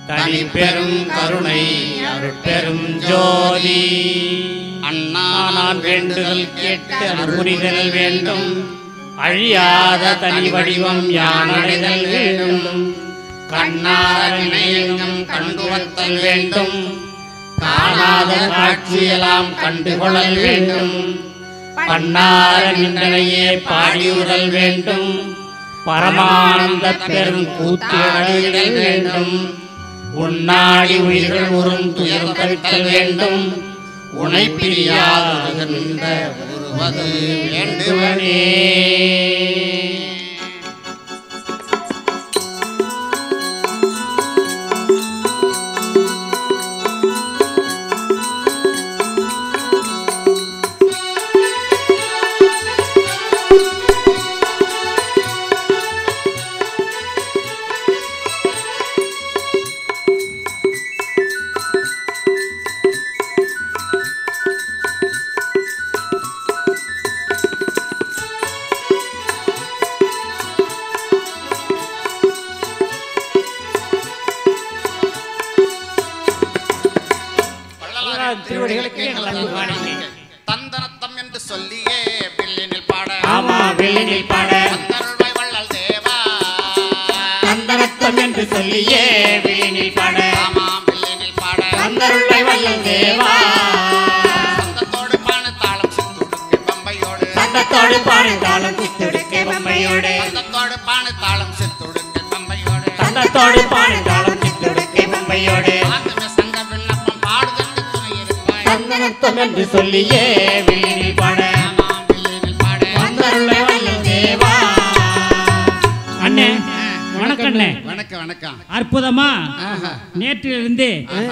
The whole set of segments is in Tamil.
தனி பெரும் கருணை அருட்பெரும் ஜோதி அண்ணா நான் வேண்டுதல் கேட்டு அருள்புரிதல் வேண்டும் அழியாத தனி வடிவம் யான் அடைதல் வேண்டும் கண்ணார வினையங்கம் கண்டுவத்தல் வேண்டும் காணாத காட்சியெல்லாம் கண்டுகொள்ளல் வேண்டும் பண்ணார நின்றனையே பாடியுதல் வேண்டும் பரமானந்த பெரும் கூத்து அடையிடல் வேண்டும் உன்னாடி உயிர்கள் உறும் துயர் தவித்தல் வேண்டும் உனை பிரியாத நின்ற உருவது வேண்டுவனே வேண்டுவனே திருவடிகளுக்கு எங்கள் அன்பு காணிக்கை. தந்தனத்தம் என்று சொல்லியே பில்லினில் பாட ஆமா வெள்ளினில் பாட தந்தருள்வாய் வள்ளல் தேவா தந்தரத்தம் என்று சொல்லியே வெளினில் பாட ஆமாம் பில்லினில் பாட தந்தருள்ளை வல்லல் தேவா சந்தத்தோடு பான தாளம் சித்துடுக்கு பம்பையோடு சந்தத்தோடு பாடு தாளம் சித்தெடுக்க பொம்மையோடு சந்தத்தோடு பான தாளம் சித்துடுக்கு பம்பையோடு சந்தத்தோடு பாடு தாளம் சித்தெடுக்க பொம்மையோடு ஆந்தமே சங்க விண்ணப்பம் பாடுதற்கு துணை இருப்பாய் தந்தரத்தம் என்று சொல்லியே வெளினில் பாட ஆமாம் பில்லினில் பாட தந்தருள்ளை வல்லல் தேவா அண்ணே வணக்கம் அண்ணே வணக்கம் வணக்கம் அற்புதமா ஆஹா நேற்றிலிருந்து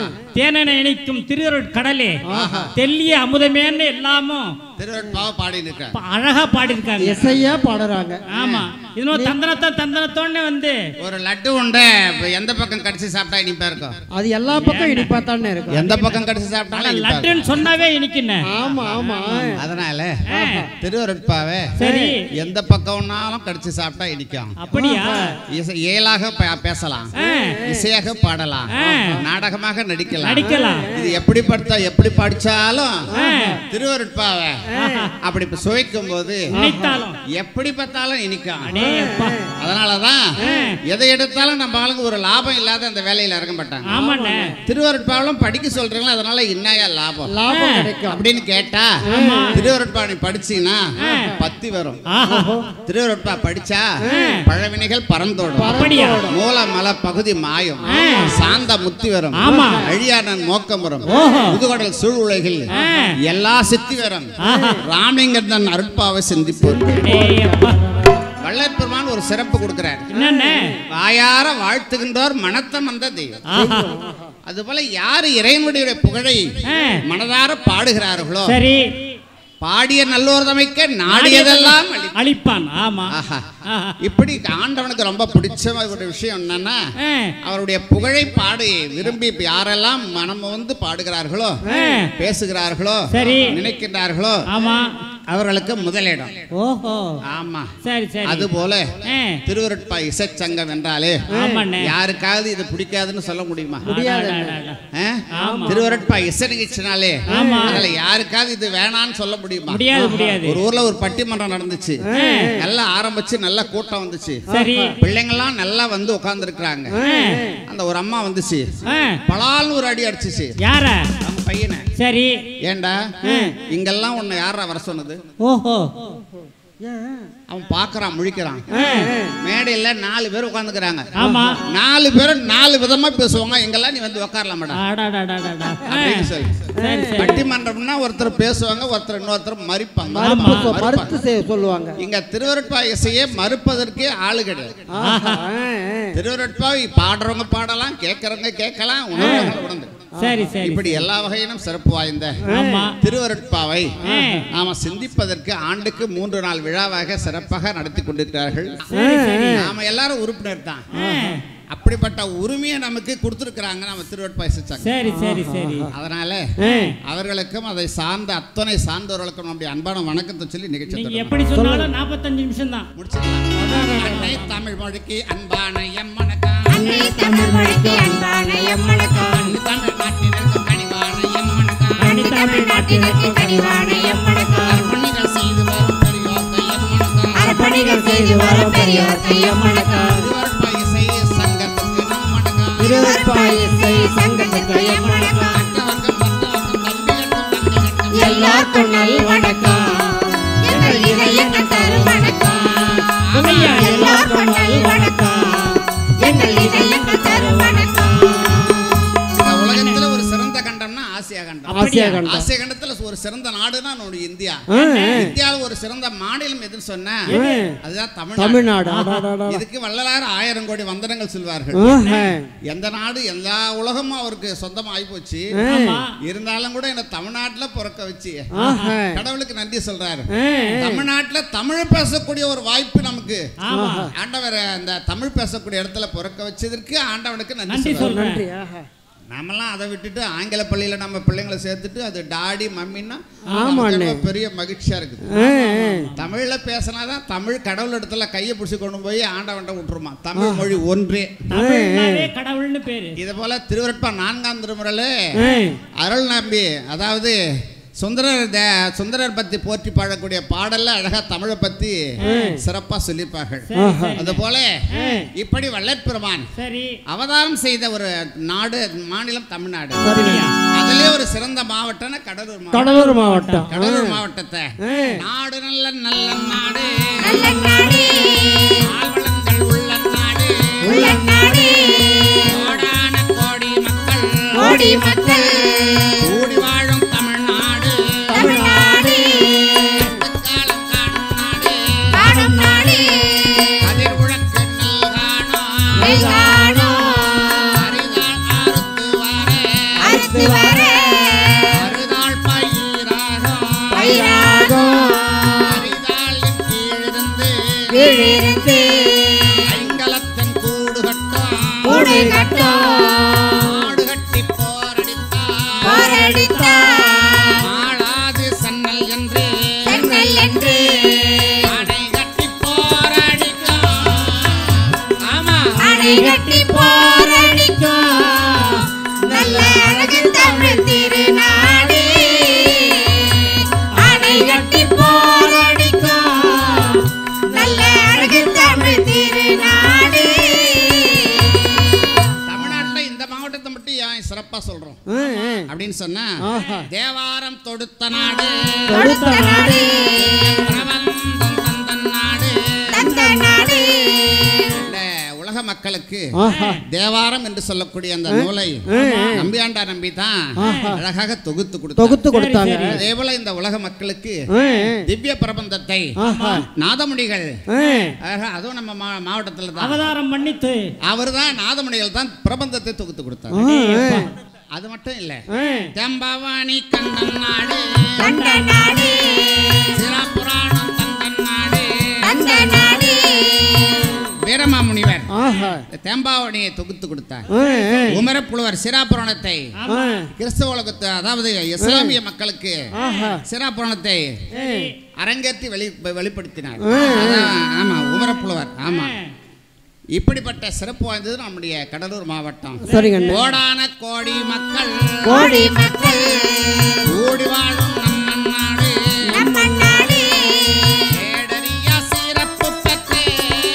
தேனென இணைக்கும் திருவருட் கடலே தெல்லிய அமுதமேன்னு எல்லாமும் திருவட்பாவை பாடி நிற்க ப- அழகா பாடியிருக்காங்க இசையா பாடுறாங்க ஆமா இன்னும் தந்தனத்தை தந்தனத்தோன்னு வந்து ஒரு லட்டு உண்டை இப்ப எந்த பக்கம் கடிச்சு சாப்பிட்டா இனிப்பா இருக்கும் அது எல்லா பக்கம் இனிப்பா தானே இருக்கும் எந்த பக்கம் கடிச்சு ஆனா சாப்பிட்டாலும் இனிப்பா இருக்கும். லட்டுன்னு சொன்னாவே இனிக்குண்ணே ஆமா ஆமா அதனால ஆ, திருவருட்பாவை சரி எந்த பக்கம்னாலும் கடிச்சு சாப்பிட்டா இனிக்கும் அப்படியா இசை- இயலாக பே- பேசலாம் ஆ, இசையாக பாடலாம் ஆ. நாடகமாக நடிக்கலாம் நடிக்கலாம் இது எப்படி படுத்தா எப்படி படிச்சாலும் ஆ, திருவருட்பாவை அப்படி இப்ப சுவைக்கும் போது நினைத்தாலும் எப்படி பார்த்தாலும் இனிக்கும் அடே அப்பா அதனாலதான் ஆ. எதை எடுத்தாலும் நம்ம ஆளுங்க ஒரு லாபம் இல்லாத அந்த வேலையில இறங்க மாட்டாங்க ஆமாண்ணே திருவருட்பாவெல்லாம் படிக்க சொல்றீங்களா அதனால என்னையா லாபம் லாபம் கிடைக்கும் அப்படின்னு கேட்டா திருவருட்பா நீ படிச்சீங்கன்னா பத்தி வரும் ஆஹா திருவருட்பா படிச்சா பழவினைகள் பறந்தோடும் அப்படியா மூல மல பகுதி மாயும் சாந்த முத்தி வரும் ஆமா. அழியாடன் மோக்கம் வரும் ஓஹோ. முதுகடல் சூழ் உலகில் ஆ. எல்லா சித்தி வரும் ஆஹா. ராமலிங்கர் தன் அருட்பாவை சிந்திப்போர் அடே அப்பா வள்ளற் பெருமான் ஒரு சிறப்பு கொடுக்கிறார் என்னண்ணே வாயார வாழ்த்துகின்றோர் மனத்தம் வந்த தெய்வம் ஆஹா அதுபோல யாரு இறைவனுடைய புகழை ஆ. மனதார பாடுகிறார்களோ சரி பாடிய நல்லோர் தமைக்க நாடியதெல்லாம் அளிப்பான். அழிப்பான் ஆமா ஆஹா ஆஹா. இப்படி ஆண்டவனுக்கு ரொம்ப பிடிச்ச ஒரு விஷயம் என்னன்னா ஆ, அவருடைய புகழை பாடி விரும்பி இப்ப யாரெல்லாம் மனம் வந்து பாடுகிறார்களோ ஆ, பேசுகிறார்களோ சரி நினைக்கின்றார்களோ ஆமா அவர்களுக்கு முதலிடம் ஓஹோ ஆமா சரி சரி அதுபோல ஆ, திருவருட்பா இசைச்சங்கம் என்றாலே ஆமாண்ணே யாருக்காவது இது பிடிக்காதுன்னு சொல்ல முடியுமா முடியாது அடா, அடா, அடா. ஆ? ஆமா. திருவருட்பா இசை நிகழ்ச்சினாலே ஆமா. அதுல யாருக்காவது இது வேணான்னு சொல்ல முடியுமா முடியாது முடியாது ஒரு ஊர்ல ஒரு பட்டிமன்றம் நடந்துச்சு நல்லா ஆரம்பிச்சு நல்ல கூட்டம் வந்துச்சு சரி பிள்ளைங்கெல்லாம் நல்லா வந்து உட்கார்ந்துருக்குறாங்க ஆ, அந்த ஒரு அம்மா வந்துச்சு ஆ, பலால்னு ஒரு அடி அடிச்சுச்சு யார அவங்க பையனை சரி ஏண்டா இங்கெல்லாம் உன்னை யாரா வர சொன்னது ஓஹோ அவன் பார்க்கறான் முழிக்கிறான் ஆ, மேடையில நாலு பேர் உட்காந்துக்கிறாங்க ஆமா நாலு பேரும் நாலு விதமா பேசுவாங்க இங்கெல்லாம் நீ வந்து உட்காரலாம் மேடம் அடாடாடாடாடா. ஆ, அப்படின்னு சொல்லி சரி சரி பட்டிமன்றம்னா ஒருத்தர் பேசுவாங்க ஒருத்தர் இன்னொருத்தர் மறிப்பாங்க மறுப்பு சொ- மறுப்பாங்க. மறுத்து செய்ய சொல்லுவாங்க இங்க திருவருட்பா இசையை மறுப்பதற்கே ஆளு கிடையாது ஆஹா, ஆ, ஆ. திருவருட்பா பாடுறவங்க பாடலாம் கேட்கறவங்க கேட்கலாம் உணர்றவங்க உணர்ந்து சரி சரி இப்படி எல்லா வகையிலும் சிறப்பு வாய்ந்த ஆமா திருவருட்பாவை ஆ, நாம சிந்திப்பதற்கு ஆண்டுக்கு மூன்று நாள் விழாவாக சிறப்பாக நடத்தி கொண்டிருக்கிறார்கள் சரி சரி நாம எல்லாரும் உறுப்பினர் தான் ஆ, அப்படிப்பட்ட உரிமையை நமக்கு கொடுத்துருக்குறாங்க நம்ம திருவருட்பா இசைச்சாங்க சரி சரி சரி அதனால ஆ, அவர்களுக்கும் அதை சார்ந்த அத்தனை சார்ந்தவர்களுக்கும் நம்முடைய அன்பான வணக்கத்தை சொல்லி நிகழ்ச்சி நீங்க தொடங்கலாம். எப்படி சொன்னாலும் நாற்பத்தஞ்சு நிமிஷம் தான் முடிச்சிடலாம் அன்னை தமிழ் மொழிக்கு அன்பான எம் வணக்கம் அன்னை தமிழ் மொழிக்கு அன்பான எம்மனுக்கான் தமிழ் நாட்டினருக்கு கனிவான எம்மனுக்கான் அன்னை தமிழ் நாட்டிற்கு கனிவான எம்மனுக்கான் பணிகள் செய்து வரும் பெரியோர்க்கு எம்மனுக்கான் அர்ப்பணிகள் செய்து வரும் பெரியோர்க்கு எம்மனுக்கான் திருவருட்பா இசை சங்கத்துக்கு நம்மனுக்கான் திருவற்பாயிசை சங்கத்துக்கு எம்மனுக்கான் அட்டவக்கம் பட்டவக்கம் தம்பிகட்டும் தம்பிகட்டும் எல்லாருக்கும் நல் வணக்கம் எங்கள் இதயங்கள் தரு வணக்கம் ஐயா, எல்லாருக்கும் நல் வணக்கம் எங்கள் இதயங்கள் தரு வணக்கம் இந்த உலகத்துல ஒரு சிறந்த கண்டம்னா ஆசியா கண்டம் ஆசியா கண்டம் ஆசிய கண்டத்துல ஒரு சிறந்த நாடுனா நம்முடைய இந்தியா ஆ, ஆ. இந்தியாவில் ஒரு சிறந்த மாநிலம் எதுன்னு சொன்னா அதுதான் தமிழ்நாடு தமிழ்நாடு அடாடாடா. இதுக்கு வள்ளலார் ஆயிரம் கோடி வந்தனங்கள் சொல்வார்கள் ஆஹா. எந்த நாடு எல்லா உலகமும் அவருக்கு சொந்தம் ஆயிப்போச்சு ஆமா இருந்தாலும் கூட என்ன தமிழ்நாட்டுல பிறக்க வச்சு ஆஹா. கடவுளுக்கு நன்றி சொல்றாரு ஆ, தமிழ்நாட்டுல தமிழ் பேசக்கூடிய ஒரு வாய்ப்பு நமக்கு ஆமா ஆண்டவர் அந்த தமிழ் பேசக்கூடிய இடத்துல பிறக்க வச்சதற்கு ஆண்டவனுக்கு நன்றி நன்றி சொல்றாரு சொல்றேன் நன்றி ஆஹா. நாமெல்லாம் அதை விட்டுட்டு ஆங்கில பள்ளியில நம்ம பிள்ளைங்களை சேர்த்துட்டு அது டாடி மம்மின்னா ஆமா நமக்கு அண்ணே. ரொம்ப பெரிய மகிழ்ச்சியா இருக்குது ஆ, ஆ. தமிழ்ல பேசினாதான் தமிழ் கடவுள் இடத்துல கையை பிடிச்சி கொண்டு போய் ஆண்டவன்ட்ட விட்டுருமா தமிழ் மொழி ஒன்றே தமிழ்னாவே கடவுள்னு பேரு இது போல திருவருட்பா நான்காம் திருமுறையில ஆ. அருள் நம்பி அதாவது சுந்தரர் தே- சுந்தரர் பத்தி போற்றி பாடக்கூடிய பாடல்ல அழகா தமிழை பத்தி சிறப்பா சொல்லியிருப்பார்கள் சரி, சரி. அது போல இப்படி வள்ளற்பெருமான் சரி அவதாரம் செய்த ஒரு நாடு மாநிலம் தமிழ்நாடு சரியா அதுலயே ஒரு சிறந்த மாவட்டம்னா கடலூர் மாவட்டம் கடலூர் மாவட்டம் கடலூர் மாவட்டத்தை ஆ. நாடு நல்ல நல்ல நாடு நல்ல நாடு ஆழ்வளங்கள் உள்ள நாடு உள்ள நாடு கோடான கோடி மக்கள் கோடி மக்கள் கூடி வாழும் தமிழ்நாடு தமிழ்நாடு காலம் காணும் நாடு காணும் நாடு கதிர் உழக்கு நல்கானோம் வெள்ளானோ அரிதாள் அறுத்து வர அறுத்து வர அறுதாள் பயிராகும் பயிராகும் அரிதாளின் கீழிருந்து கீழிருந்து ஐங்கலத்தின் கூடு கட்டும் கூடு கட்டும் மாடு கட்டி போரடித்தார் போரடித்தார் மாளாது சன்னல் என்று சென்னல் என்று அணை கட்டி போரடிக்கும் ஆமா அணை கட்டி போரடிக்கும் நல்ல அழகு தமிழ் திருநாடு அணை கட்டி போரடிக்கும் நல்ல அழகு தமிழ் திருநாடு தமிழ்நாட்டுல இந்த மாவட்டத்தை மட்டும் ஏன் சிறப்பா சொல்றோம் ஆ, ஆ. அப்படின்னு சொன்னா ஆஹா. தேவாரம் தொடுத்த நாடு தொடுத்த நாடு பிரபந்தம் தந்த நாடு தந்த நாடு இந்த உலக மக்களுக்கு ஆஹா. தேவாரம் என்று சொல்லக்கூடிய அந்த நூலை நம்பியாண்டா நம்பி தான் அழகாக தொகுத்து கொடுத்தார் தொகுத்து கொடுத்தாங்க சரி. அதே போல இந்த உலக மக்களுக்கு ஆ, திவ்ய பிரபந்தத்தை ஆஹா. நாதமுனிகள் ஆ. அழகா அதுவும் நம்ம மா மாவட்டத்தில் தான் அவதாரம் பண்ணித்து அவர் தான் நாதமுனிகள் தான் பிரபந்தத்தை தொகுத்து கொடுத்தார் ஆ, அது மட்டும் இல்ல ஆ. தெம்பாவாணி கண்டன் நாடு கண்ட நாடு சிராபுராணம் தந்தன் நாடு தந்த நாடு வீரமாமுனிவர் ஆஹா. தேம்பாவணியை தொகுத்து கொடுத்தார் ஆ, ஆ. உமரப்புலவர் சிராபுராணத்தை ஆ. கிறிஸ்தவ உலகத்து அதாவது இஸ்லாமிய மக்களுக்கு ஆஹா. சிராபுராணத்தை ஆ. அரங்கேற்றி வெளி வெளிப்படுத்தினார் ஆ. அதான், ஆமா உமரப்புலவர் ஆமா இப்படிப்பட்ட சிறப்பு வாய்ந்தது நம்முடைய கடலூர் மாவட்டம் சரிங்க அண்ணே. கோடான கோடி மக்கள் கோடி மக்கள் கூடி வாழும் நம்ம நாடு நம்ம நாடு கேடறிய சிறப்பு பெற்றே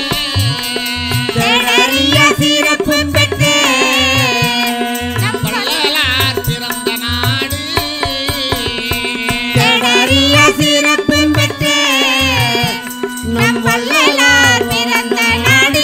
தேடறிய சிறப்பு பெற்று நம் வள்ளலார் பிறந்த நாடு தேடறிய சிறப்பு பெற்று நம் வள்ளலார் பிறந்த நாடு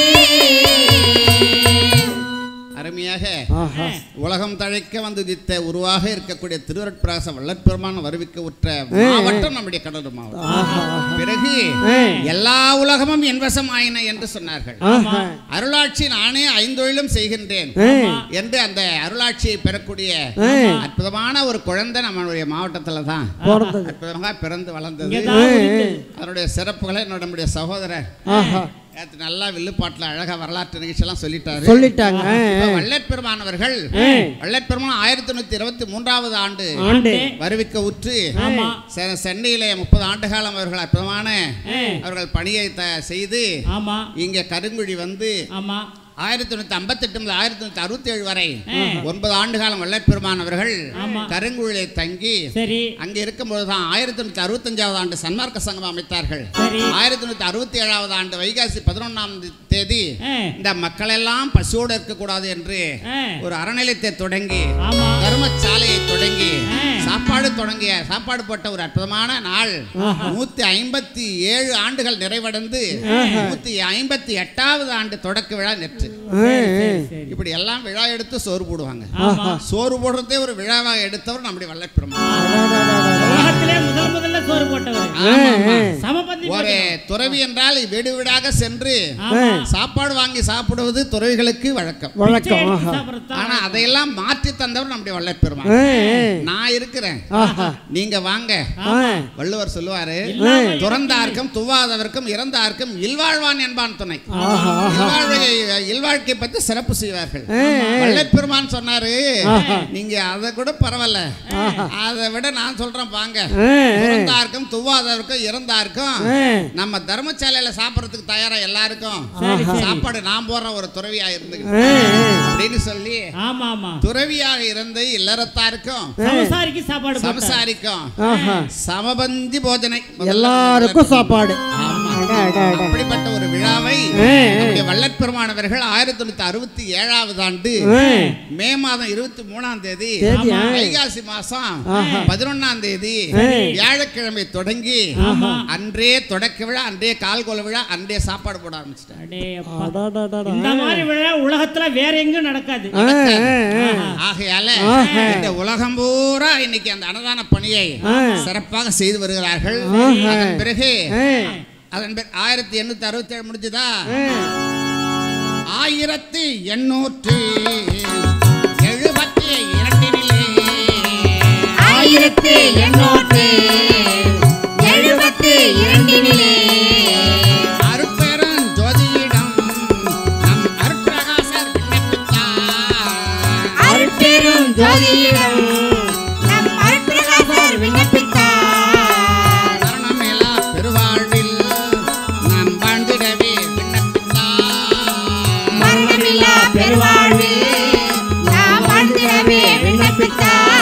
அருமையாக ஆஹா. உலகம் தழைக்க வந்து உதித்த உருவாக இருக்கக்கூடிய திருவருட்பிராச வல்லற்பெருமான வருவிக்க உற்ற மாவட்டம் நம்முடைய கடலூர் மாவட்டம் ஆஹா, ஆஹா. பிறகு ஆ. எல்லா உலகமும் என்வசம் ஆயின என்று சொன்னார்கள் ஆஹா. அருளாட்சி நானே ஐந்தொழிலும் செய்கின்றேன் ஆ. என்று அந்த அருளாட்சியை பெறக்கூடிய ஆ. அற்புதமான ஒரு குழந்தை நம்மளுடைய மாவட்டத்துல தான் பிறந்தது. அற்புதமாக பிறந்து வளர்ந்தது இங்கதான் உதித்து. அதனுடைய சிறப்புகளை நம்முடைய சகோதரர் ஆஹா. நேத்து நல்லா வில்லுப்பாட்டுல அழகா வரலாற்று நிகழ்ச்சியெல்லாம் சொல்லிட்டாரு சொல்லிட்டாங்க ஆ, இப்ப ஆ. வள்ளற்பெருமானவர்கள் ஆ. வள்ளற்பெருமான் ஆயிரத்தி நூத்தி இருபத்தி மூன்றாவது ஆண்டு ஆண்டு வருவிக்க உற்று ஆமா செ- சென்னையிலே முப்பது ஆண்டு காலம் அவர்கள் அற்புதமான ஆ. அவர்கள் பணியை த- செய்து ஆமா இங்க கருங்குழி வந்து ஆமா ஆயிரத்தி தொண்ணூத்தி ஐம்பத்தெட்டு முதல் ஆயிரத்தி தொண்ணூத்தி அறுபத்தி ஏழு வரை ஆ. ஒன்பது ஆண்டு காலம் வல்லற்பெருமான் அவர்கள் ஆமா. கருங்குழிலே தங்கி சரி அங்கே இருக்கும்போது தான் ஆயிரத்தி தொண்ணூத்தி அறுபத்தஞ்சாவது ஆண்டு சன்மார்க்க சங்கம் அமைத்தார்கள் சரி. ஆயிரத்தி தொண்ணூத்தி அறுபத்தி ஏழாவது ஆண்டு வைகாசி பதினொன்றாம் தேதி ஆ. இந்த மக்கள் எல்லாம் பசியோடு இருக்கக்கூடாது என்று ஆ. ஒரு அறநிலையத்தை தொடங்கி ஆமா தர்மசாலையை தொடங்கி ஆ. சாப்பாடு தொடங்கிய சாப்பாடு போட்ட ஒரு அற்புதமான நாள் நூத்தி ஐம்பத்தி ஏழு ஆண்டுகள் நிறைவடைந்து நூத்தி ஐம்பத்தி எட்டாவது ஆண்டு தொடக்க விழா நேற்று சரி, சரி, சரி. இப்படி எல்லாம் விழா எடுத்து சோறு போடுவாங்க ஆமா சோறு போடுறதே ஒரு விழாவாக எடுத்தவர் நம்முடைய வல்லற்பெருமான் உலகத்திலே முதல் முதல்ல சோறு போட்டவர் ஆமா, ஆமா. சமபந்தி ஒரு போட்டவர். துறவி என்றால் வீடு வீடாக சென்று ஆமா. சாப்பாடு வாங்கி சாப்பிடுவது துறவிகளுக்கு வழக்கம் பிச்சை வழக்கம் எடுத்து ஆஹா சாப்பிடுறதுதான். ஆனா அதையெல்லாம் மாற்றி தந்தவர் நம்முடைய வல்லற்பெருமான் ஆ, ஆ. நான் இருக்கிறேன் ஆஹா நீங்க வாங்க ஆ. வள்ளுவர் சொல்லுவாரு இல்லாமல் துறந்தார்க்கும் துவாதவர்க்கும் இறந்தார்க்கும் இல்வாழ்வான் என்பான் துணை ஆஹா ஆஹா இல்வாழ்வை இல்வாழ்க்கை பத்தி சிறப்பு செய்வார்கள் வல்லற்பெருமான் சொன்னாரு நீங்க அதை கூட பரவாயில்ல அதை விட நான் சொல்றேன் வாங்க ஆ, துறந்தார்க்கும் துவாதவர்க்கும் இறந்தார்க்கும் ஆ. நம்ம தர்மசாலையில சாப்பிடறதுக்கு தயாரா எல்லாருக்கும் சரி, சரி. சாப்பாடு நான் போடுற ஒரு துறவியா இருந்து ஆ, ஆ. அப்படின்னு சொல்லி ஆமா ஆமா துறவியாக இருந்து இல்லறத்தாருக்கும் சமசாரிக்கு சாப்பாடு போட்டார். சம்சாரிக்கும் ஆஹா சமபந்தி போஜனை எல்லாருக்கும் சாப்பாடு ஆமா. அடா, அடா, அடா. அப்படிப்பட்ட ஒரு விழாவை ஆ, நம்முடைய வல்லற்பெருமானவர்கள் ஆயிரத்தி தொண்ணூத்தி அறுபத்தி ஏழாவது ஆண்டு ஆ. மே மாதம் இருபத்தி மூணாம் தேதி தேதி, ஆ. வைகாசி மாசம் ஆஹா. பதினொன்னாம் தேதி வியாழக்கிழமை தொடங்கி ஆமா. அன்றே தொடக்க விழா அன்றே கால்கோல விழா அன்றே சாப்பாடு போட ஆரம்பிச்சிட்டாங்க அடே அப்பா. அடாடாடாடா. இந்த மாதிரி விழா உலகத்துல வேற எங்கும் நடக்காது ஆ, ஆ, ஆ. ஆகையால ஆஹா. இந்த உலகம் பூரா இன்னைக்கு அந்த அன்னதான பணியை ஆ. சிறப்பாக செய்து வருகிறார்கள் ஆஹா. அதன் பிறகு ஆ, அதன் பிறகு ஆயிரத்தி எண்ணூத்தி அறுபத்தி ஏழு முடிஞ்சுதா ஆயிரத்தி எண்ணூற்றி எழுபத்தி இரண்டினிலே ஆயிரத்தி எண்ணூற்று எழுபத்தி இரண்டினிலே அருட்பெரும் ஜோதியிடம் நம் அருட்பிரகாசர் விண்ணப்பித்தார் அருட்பெரும் ஜோதியிடம் நம் அருட்பிரகாசர் விண்ணப்பித்தார் மரணமிலா பெருவாழ்வில் நாம் வாழ்ந்திடவே விண்ணப்பித்தார் மரணமில்லா பெருவாழ்வில் நாம் வாழ்ந்திடவே விண்ணப்பித்தார்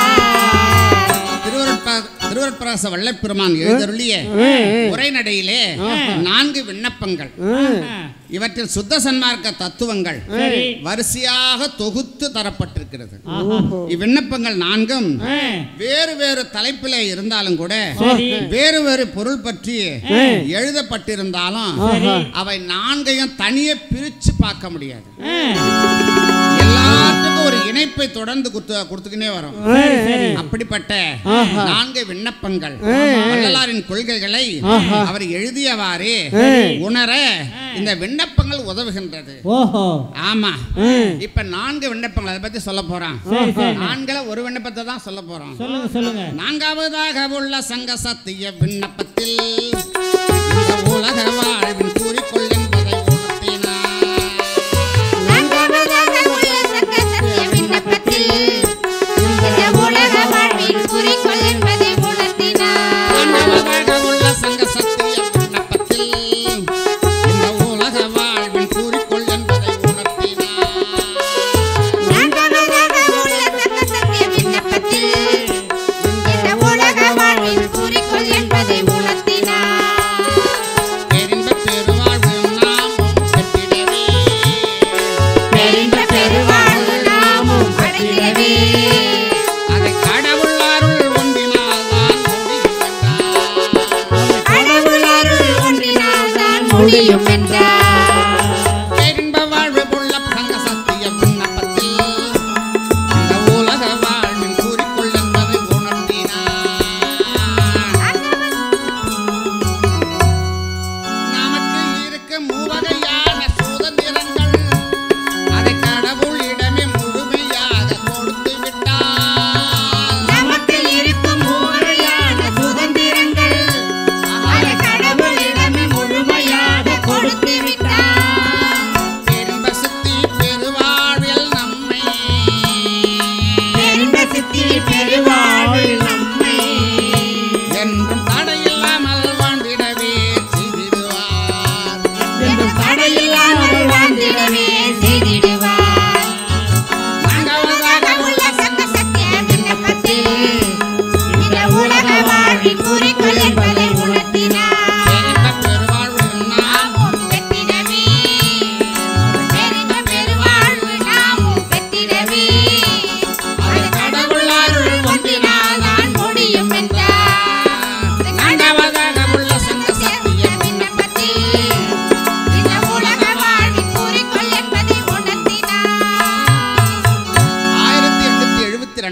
திருவருட்ப- திருவருட்பிரகாச வல்லப்பெருமான் எழுதருளிய உரைநடையிலே நான்கு விண்ணப்பங்கள் ஆஹா. இவற்றில் சுத்த சன்மார்க்க தத்துவங்கள் சரி வரிசையாக தொகுத்து தரப்பட்டிருக்கிறது ஆஹா. இவ்விண்ணப்பங்கள் நான்கும் ஆ. வேறு வேறு தலைப்பிலே இருந்தாலும் கூட சரி. வேறு வேறு பொருள் பற்றி எழுதப்பட்டிருந்தாலும் சரி. அவை நான்கையும் தனியே பிரிச்சு பார்க்க முடியாது ஆ. எல்லாத்துக்கும் ஒரு இணைப்பை தொடர்ந்து கொடுத்து கொடுத்துக்கினே வரும் சரி சரி அப்படிப்பட்ட நான்கு விண்ணப்பங்கள் வள்ளலாரின் கொள்கைகளை அவர் எழுதியவாறே உணர இந்த விண்ணப்பங்கள் உதவுகின்றது ஓஹோ ஆமா இப்ப நான்கு விண்ணப்பங்கள் அதை பத்தி சொல்ல போறான் சரி சரி நான்களை ஒரு விண்ணப்பத்தை தான் சொல்ல போறோம் சொல்லுங்க சொல்லுங்க நான்காவதாக உள்ள சங்க சத்திய விண்ணப்பத்தில் இந்த உலக வாழ்வின் குறிக்கோள் என்பதை உணர்த்தினார் நான்காவதாக உள்ள சங்க சத்திய விண்ணப்பத்தில் இந்த உலக வாழ்வின் குறிக்கோள் என்பதை உணர்த்தினார் நான்காவதாக உள்ள சங்க சத்திய விண்ணப்பத்தில் இந்த உலக வாழ்வின் குறிக்கோள் என்பதை உணர்த்தினார் நான்காவதாக உள்ள சங்க சத்திய விண்ணப்பத்தில் இந்த உலக வாழ்வின் குறிக்கோள் என்பதை உணர்த்தினார் பேரின்ப பெருவாழ்வு நாமும் பெற்றிடவே பெரிந்த பெருவாழ்வு நாமும் அடைந்திடவே அதை கடவுள் அருள் ஒன்றினால் தான் முடியும் என்றார் கடவுள் அருள் ஒன்றினால் தான் முடியும் என்றார் பேரின்ப வாழ்வு உள்ள சங்க சத்திய விண்ணப்பத்தில் இந்த உலக வாழ்வின் குறிக்கோள் என்பதை உணர்த்தினார் நமக்கு இருக்க மூவகையான சுதந்திரங்கள் அதை கடவுளிடமே முழுமையாக கொடுத்து விட்டார் நமக்கு இருக்கும் முறையான சுதந்திரங்கள் அதை கடவுளிடமே முழுமையாக கொடுத்து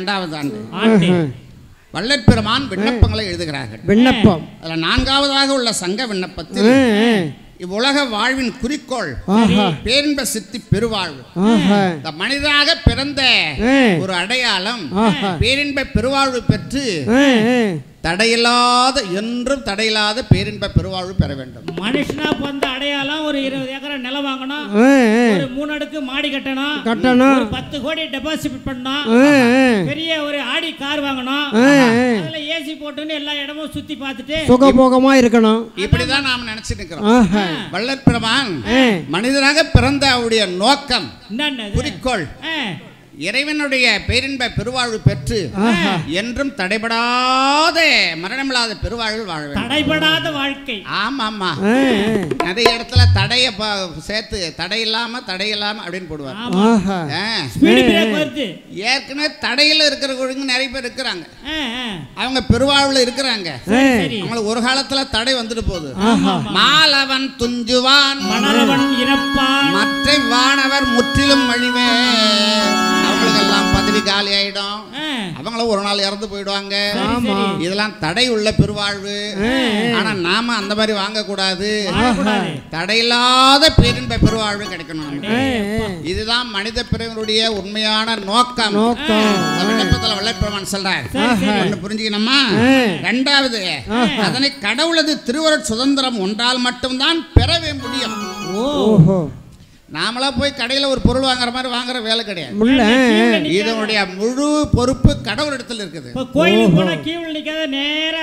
இரண்டாவது ஆண்டு ஆண்டு வள்ளற்பெருமான் விண்ணப்பங்களை எழுதுகிறார்கள் விண்ணப்பம் அதுல நான்காவதாக உள்ள சங்க விண்ணப்பத்தில் ஆ, ஆ. இவ்வுலக வாழ்வின் குறிக்கோள் ஆஹா பேரின்ப சித்தி பெருவாழ்வு ஆஹா இந்த மனிதனாக பிறந்த ஆ. ஒரு அடையாளம் ஆஹா. பேரின்ப பெருவாழ்வு பெற்று ஆ, ஆ. தடையில்லாத என்றும் தடையில்லாத பேரின்ப பெருவாழ்வு பெற வேண்டும் மனுஷனா பிறந்த அடையாளம் ஒரு இருபது ஏக்கர் நிலம் வாங்கணும் ஆ, ஆ. ஒரு மூணு அடுக்கு மாடி கட்டணும் கட்டணும். ஒரு பத்து கோடி டெபாசிட் பண்ணணும் ஆ, ஆ. பெரிய ஒரு ஆடி கார் வாங்கணும் ஆ, ஆ. அதுல ஏசி போட்டுன்னு எல்லா இடமும் சுத்தி பார்த்துட்டு சுகபோகமா இருக்கணும் இப்படிதான் நாம் நினைச்சிட்டு இருக்கிறோம் ஆஹா வள்ளற்பெருமான் ஆ. மனிதனாக பிறந்த அவருடைய நோக்கம் என்னன்னு குறிக்கோள் ஆ, இறைவனுடைய பேரின்ப பெருவாழ்வு பெற்று ஆஹா. என்றும் தடைபடாத மரணமில்லாத பெருவாழ்வு வாழ வேண்டும் தடைபடாத வாழ்க்கை ஆமா ஆமா ஆ, ஆ. நிறைய இடத்துல தடைய ப- சேர்த்து தடை இல்லாம தடை இல்லாம அப்படின்னு போடுவார் ஆமா ஆஹா ஆ. ஸ்பீடு பிரேக் வருது ஏற்கனவே தடையில இருக்கிறவங்க நிறைய பேர் இருக்கிறாங்க ஆ, ஆ. அவங்க பெருவாழ்வுல இருக்கிறாங்க சரி, சரி அவங்களுக்கு ஒரு காலத்துல தடை வந்துட்டு போகுது ஆஹா மாலவன் துஞ்சுவான் மணரவன் இறப்பான் மற்ற வானவர் முற்றிலும் அழிவே அவங்களுக்கெல்லாம் பதவி காலி ஆயிடும் ஆ, அவங்களும் ஒரு நாள் இறந்து போயிடுவாங்க ஆமா இதெல்லாம் தடை உள்ள பெருவாழ்வு ஆனா நாம அந்த மாதிரி வாங்க கூடாது வாழக்கூடாது. தடையில்லாத பேரின்ப பெருவாழ்வு கிடைக்கணும் நமக்கு. ஆ, ஆ. இதுதான் மனித பிறவனுடைய உண்மையான நோக்கம் நோக்கம் அந்த விண்ணப்பத்துல வல்லற்பெருமான் சொல்றார் ஒண்ணு புரிஞ்சுக்கணுமா ஆ. ரெண்டாவது அதனை கடவுளது திருவருட் சுதந்திரம் ஒன்றால் மட்டும்தான் பெறவே முடியும் ஓ ஓஹோ நாமளா போய் கடையில ஒரு பொருள் வாங்குற மாதிரி வாங்குற வேலை கிடையாது முள்ள கீழே நிக்காத. இதனுடைய முழு பொறுப்பு கடவுள் இடத்துல இருக்குது இப்ப கோயிலுக்கு போனா கீழே நிக்காத நேரா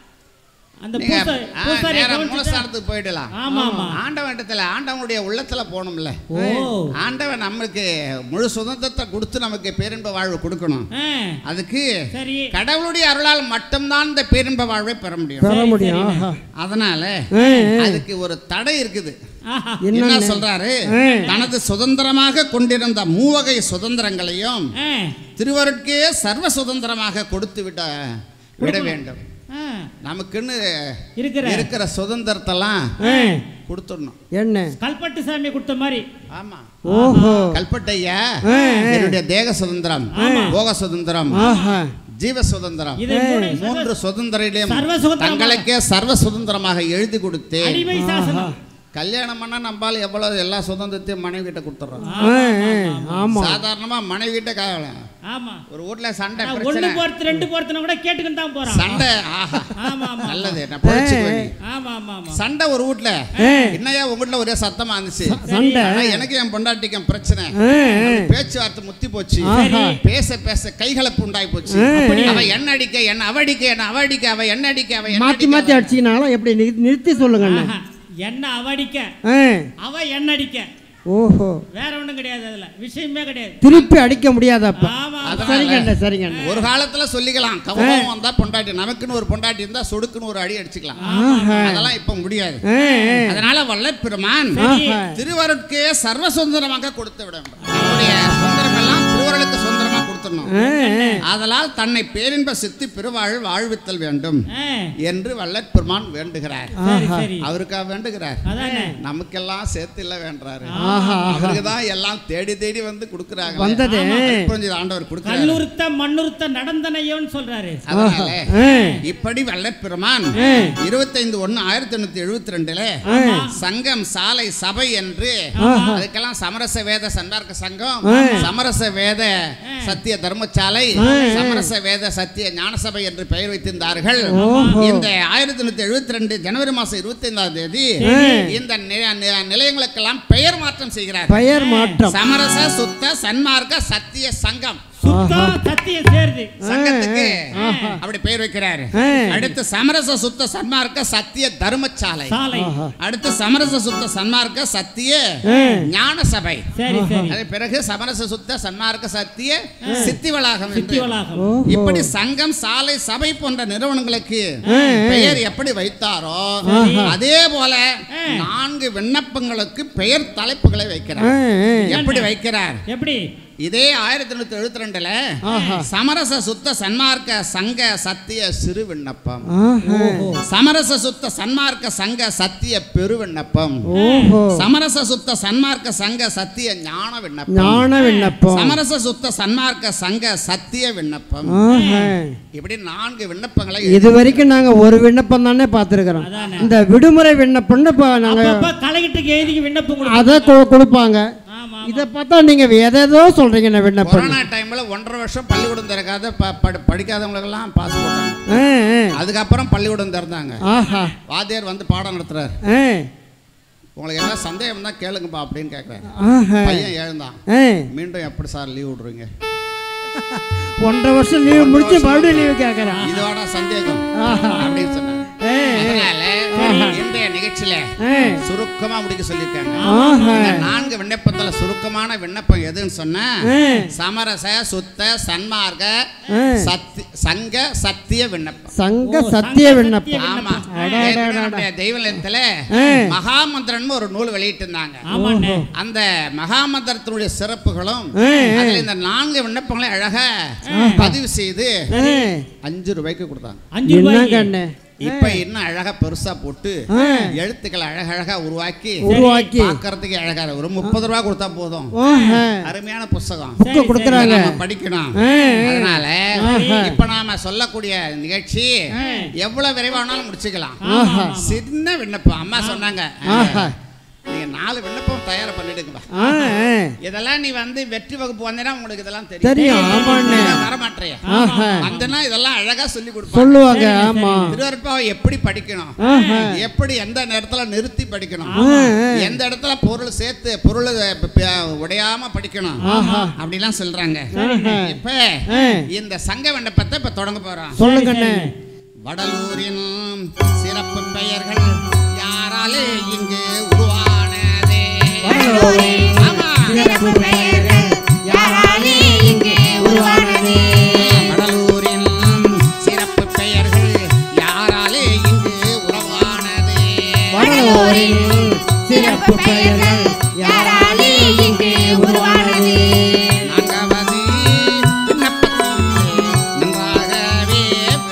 அந்த நீங்க பூசா ஆ, பூசாரி நேரா கவனிச்சுட்டா- மூலஸ்தானத்துக்கு போயிடலாம் ஆமா ஆமா ஆண்டவன் இடத்துல ஆண்டவனுடைய உள்ளத்துல போகணும்ல ஓ ஆண்டவன் நமக்கு முழு சுதந்திரத்தை கொடுத்து நமக்கு பேரின்ப வாழ்வு கொடுக்கணும் ஆ, அதுக்கு சரி கடவுளுடைய அருளால் மட்டும்தான் இந்த பேரின்ப வாழ்வை பெற முடியும் பெற முடியும் ஆஹா அதனால ஆ, ஆ. அதுக்கு ஒரு தடை இருக்குது ஆஹா என்ன என்னன்னு? சொல்றாரு ஆ. தனது சுதந்திரமாக கொண்டிருந்த மூவகை சுதந்திரங்களையும் ஆ, திருவருட்கே சர்வ சுதந்திரமாக கொடுத்து விட விட வேண்டும் ஆ, நமக்குன்னு இருக்கிற இருக்கிற சுதந்திரத்தெல்லாம் ஆ, கொடுத்துடணும் என்ன கல்பட்டு சாமி கொடுத்த மாதிரி ஆமா ஓஹோ கல்பட்டையா ஆ, என்னுடைய தேக சுதந்திரம் போக சுதந்திரம் ஆஹா ஜீவ சுதந்திரம் இதை மூணு மூன்று சுதந்திரிலையும் சர்வ சுதந்திரமாக. தங்களுக்கே சர்வ சுதந்திரமாக எழுதி கொடுத்து அடிமை சாசனம் கல்யாணம் பண்ணா நம்பால் எவ்வளவு எல்லா சுதந்திரத்தையும் மனைவி கிட்ட கொடுத்துறோம் ஆ, ஆ, ஆமா சாதாரணமா மனைவி கிட்ட க- ஆமா ஒரு வீட்ல சண்டை ஆனா, ஒண்ணு பிரச்சனை போறது ரெண்டு போறதுனா கூட கேட்டுக்கிட்டு தான் போறான் சண்டை ஆஹா ஆமா ஆமா நல்லது நான் பொழைச்சுக்குவேன் நீ. ஆமா ஆமா ஆமா சண்டை ஒரு வீட்ல ஆ. என்னையா உங்க வீட்ல ஒரே சத்தமா இருந்துச்சு சண்டை ஆனா எனக்கு என் பொண்டாட்டிக்கும் பிரச்சனை ஆ, ஆ. பேச்சுவார்த்தை முத்தி போச்சு ஆஹா. பேச பேச கைகலப்பு உண்டாய் போச்சு அவ என்ன அடிக்க என்ன அவ அடிக்க என்ன அவ அடிக்க அவ என்ன அடிக்க அவ என்ன மாத்தி மாத்தி அடிக்க அடிச்சினாலும் எப்படி நிறு- நிறுத்தி சொல்லுங்க அண்ணா. ஆஹா. என்ன அவடிக்க ஆ, அவ என்ன அடிக்க ஓஹோ வேற ஒண்ணும் கிடையாது அதுல விஷயமே கிடையாது திருப்பி அடிக்க முடியாதப்ப ஆமா அதனால சரிங்க அண்ணா சரிங்க அண்ணா ஒரு காலத்துல சொல்லிக்கலாம் கவனம் வந்தா பொண்டாட்டி நமக்குன்னு ஒரு பொண்டாட்டி இருந்தா சொடுக்குன்னு ஒரு அடி அடிச்சுக்கலாம் ஆஹா. அதெல்லாம் இப்ப முடியாது ஆ, ஆ. அதனால வல்லற்பெருமான் சரி. ஆஹா. திருவருட்கே சர்வ சுதந்திரமாக கொடுத்து விட வேண்டும் நம்முடைய சுதந்திரம் எல்லாம் திருவருளுக்கு சுதந்திரமா கொடுத்துடணும் ஆ, ஆ. அதனால் தன்னை பேரின்ப சித்தி பெருவாழ் வாழ்வித்தல் வேண்டும் ஆ, என்று வல்லற்பெருமான் வேண்டுகிறார் சரி சரி அவருக்கா வேண்டுகிறார் அதானே நமக்கெல்லாம் சேர்த்து இல்ல வேண்டுறாரு ஆஹா அவருக்கு தான் எல்லாம் தேடி தேடி வந்து கொடுக்குறாங்க வந்தது. ஆண்டவர் கொடுக்கிறார் கல்லூர்த்த மண்ணுறுத்த நடந்தனையோன்னு சொல்றாரு அதனால ஆ, இப்படி வல்லற்பெருமான் இருபத்தைந்து ஒண்ணு ஆயிரத்தி எண்ணூத்தி எழுபத்தி ரெண்டுல சங்கம் சாலை சபை என்று அதுக்கெல்லாம் சமரச வேத சன்மார்க்க சங்கம் சமரச வேத சத்திய தர்மசாலை சமரச வேத சத்திய ஞானசபை என்று பெயர் வைத்திருந்தார்கள் இந்த ஆயிரத்தி எண்ணூத்தி எழுபத்தி ரெண்டு ஜனவரி மாசம் இருபத்தி ஐந்தாம் தேதி இந்த நி- நி- நிலையங்களுக்கெல்லாம் பெயர் மாற்றம் செய்கிறார் பெயர் மாற்றம் சமரச சுத்த சன்மார்க்க சத்திய சங்கம் சுத்தம் சத்தியம் சேருது சங்கத்துக்கு அப்படி பெயர் வைக்கிறாரு ஆ. அடுத்து சமரச சுத்த சன்மார்க்க சத்திய தர்மசாலை சாலை அடுத்து சமரச சுத்த சன்மார்க்க சத்திய ஞான சபை சரி சரி அது பிறகு சமரச சுத்த சன்மார்க்க சத்திய சித்தி வளாகம் சித்தி என்று. வளாகம் ஓஹோ இப்படி சங்கம் சாலை சபை போன்ற நிறுவனங்களுக்கு பெயர் எப்படி வைத்தாரோ அதே போல நான்கு விண்ணப்பங்களுக்கு பெயர் தலைப்புகளை வைக்கிறார் ஆ, ஆ. எப்படி வைக்கிறார் எப்படி இதே ஆயிரத்தி எண்ணூத்தி எழுபத்தி ரெண்டுல ஆஹா. சமரச சுத்த சன்மார்க்க சங்க சத்திய சிறு விண்ணப்பம் ஆஹா. சமரச சுத்த சன்மார்க்க சங்க சத்திய பெரு விண்ணப்பம் ஓஹோ சமரச சுத்த சன்மார்க்க சங்க சத்திய ஞான விண்ணப்பம் ஞான விண்ணப்பம் சமரச சுத்த சன்மார்க்க சங்க சத்திய விண்ணப்பம் ஆஹா. இப்படி நான்கு விண்ணப்பங்களை இது வரைக்கும் நாங்க ஒரு விண்ணப்பம் தானே பார்த்துருக்குறோம் இந்த விடுமுறை விண்ணப்பம்னு இப்போ நாங்க அப்பப்ப கலைஞட்டுக்கு எழுதி விண்ணப்பம் கொடுப்போம் அதை கொ- கொடுப்பாங்க ஆமா இதை பார்த்தா நீங்க எதேதோ சொல்றீங்க நான் விண்ணப்பம் கொரோனா டைம்ல ஒன்றரை வருஷம் பள்ளிக்கூடம் திறக்காத ப- படி- படிக்காதவங்களுக்கெல்லாம் பாஸ் போட்டாங்க ஆ, ஆ. அதுக்கப்புறம் பள்ளிக்கூடம் திறந்தாங்க ஆஹா வாத்தியார் வந்து பாடம் நடத்துறாரு ஆ, உங்களுக்கு என்ன சந்தேகம் தான் கேளுங்கப்பா அப்படின்னு கேட்குறாரு ஆஹா பையன் எழுந்தான் ஆ. மீண்டும் எப்படி சார் லீவ் விடுறீங்க ஒன்றரை வருஷம் லீவு முடிச்சு மறுபடியும் லீவு கேட்கறேன் இதோட சந்தேகம் ஆஹா. அப்படின்னு சொன்னாங்க ஆ, அதனால இன்றைய நிகழ்ச்சியில ஆ. சுருக்கமா முடிக்க சொல்லியிருக்காங்க ஆஹா இந்த நான்கு விண்ணப்பத்துல சுருக்கமான விண்ணப்பம் எதுன்னு சொன்னா ஆ. சமரச சுத்த சன்மார்க்க ஆ. சத்தி சங்க சத்திய விண்ணப்பம் சங்க ஓ, சத்திய சங்க விண்ணப்பம் ஆமா அடா, அடா, அடா. நம்முடைய தெய்வலயத்துல ஆ. மகாமந்திரன் ஒரு நூல் வெளியிட்டு இருந்தாங்க ஆமாண்ணே அந்த மகாமந்திரத்தினுடைய சிறப்புகளும் ஆ. அதுல இந்த நான்கு விண்ணப்பங்களை அழகா பதிவு செய்து ஆ. அஞ்சு ரூபாய்க்கு கொடுத்தாங்க அஞ்சு என்ன ரூபாய்க்கு கண்ணு இப்ப இன்னும் அழகா பெருசா போட்டு ஆ. எழுத்துக்களை அழகழகா உருவாக்கி உருவாக்கி பார்க்கறதுக்கு அழகா இருக்கு. ஒரு முப்பது ரூபா கொடுத்தா போதும் ஆஹா. அருமையான புஸ்தகம் சரி, புக்கு கொடுக்குறாங்க இதை நம்ம படிக்கணும் ஆ. அதனால ஆஹா. இப்ப நாம சொல்லக்கூடிய நிகழ்ச்சி எவ்வளவு விரைவானாலும் முடிச்சுக்கலாம் ஆஹா. சின்ன விண்ணப்பம் அம்மா சொன்னாங்க ஆஹா. நீங்க நாலு விண்ணப்பம் தயார் பண்ணிடுங்கப்பா ஆ, ஆ. இதெல்லாம் நீ வந்து வெற்றி வகுப்பு வந்தேன்னா உங்களுக்கு இதெல்லாம் தெரியும் தெரியும் ஆமாண்ணே வரமாட்டேன் ஆஹா வந்தனா இதெல்லாம் அழகா சொல்லி கொடுப்பாங்க சொல்லுவாங்க ஆமா திருவருப்பாவை எப்படி படிக்கணும் ஆஹா. எப்படி எந்த நேரத்துல நிறுத்தி படிக்கணும் ஆ, ஆ. எந்த இடத்துல பொருள் சேர்த்து பொருள் ப- ப- உடையாம படிக்கணும் ஆஹா. அப்படிலாம் சொல்றாங்க ஆஹா. இப்ப ஆ. இந்த சங்க விண்ணப்பத்தை இப்ப தொடங்க போறோம் சொல்லுங்கண்ணே வடலூரின் சிறப்பு பெயர்கள் யாராலே இங்கு உருவானதே வடலூரின் ஆமா. சிறப்பு பெயர்கள் யாராலே இங்கே உருவானது வடலூரின் சிறப்பு பெயர்கள் யாராலே இங்கு உருவானதே வடலூரின் சிறப்பு பெயர்கள் யாராலே இங்கே உருவானது நான்காவது விண்ணப்பத்தில் நன்றாகவே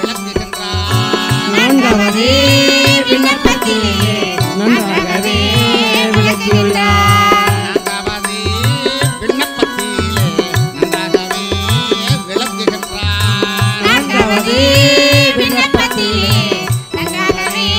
விளக்குகின்றார் நான்காவது விண்ணப்பத்திலே நன்றாகவே விளக்கியுள்ளார் நான்காவது விண்ணப்பத்திலே நன்றாகவே விளக்குகின்றார் நான்காவது விண்ணப்பத்திலே நன்றாகவே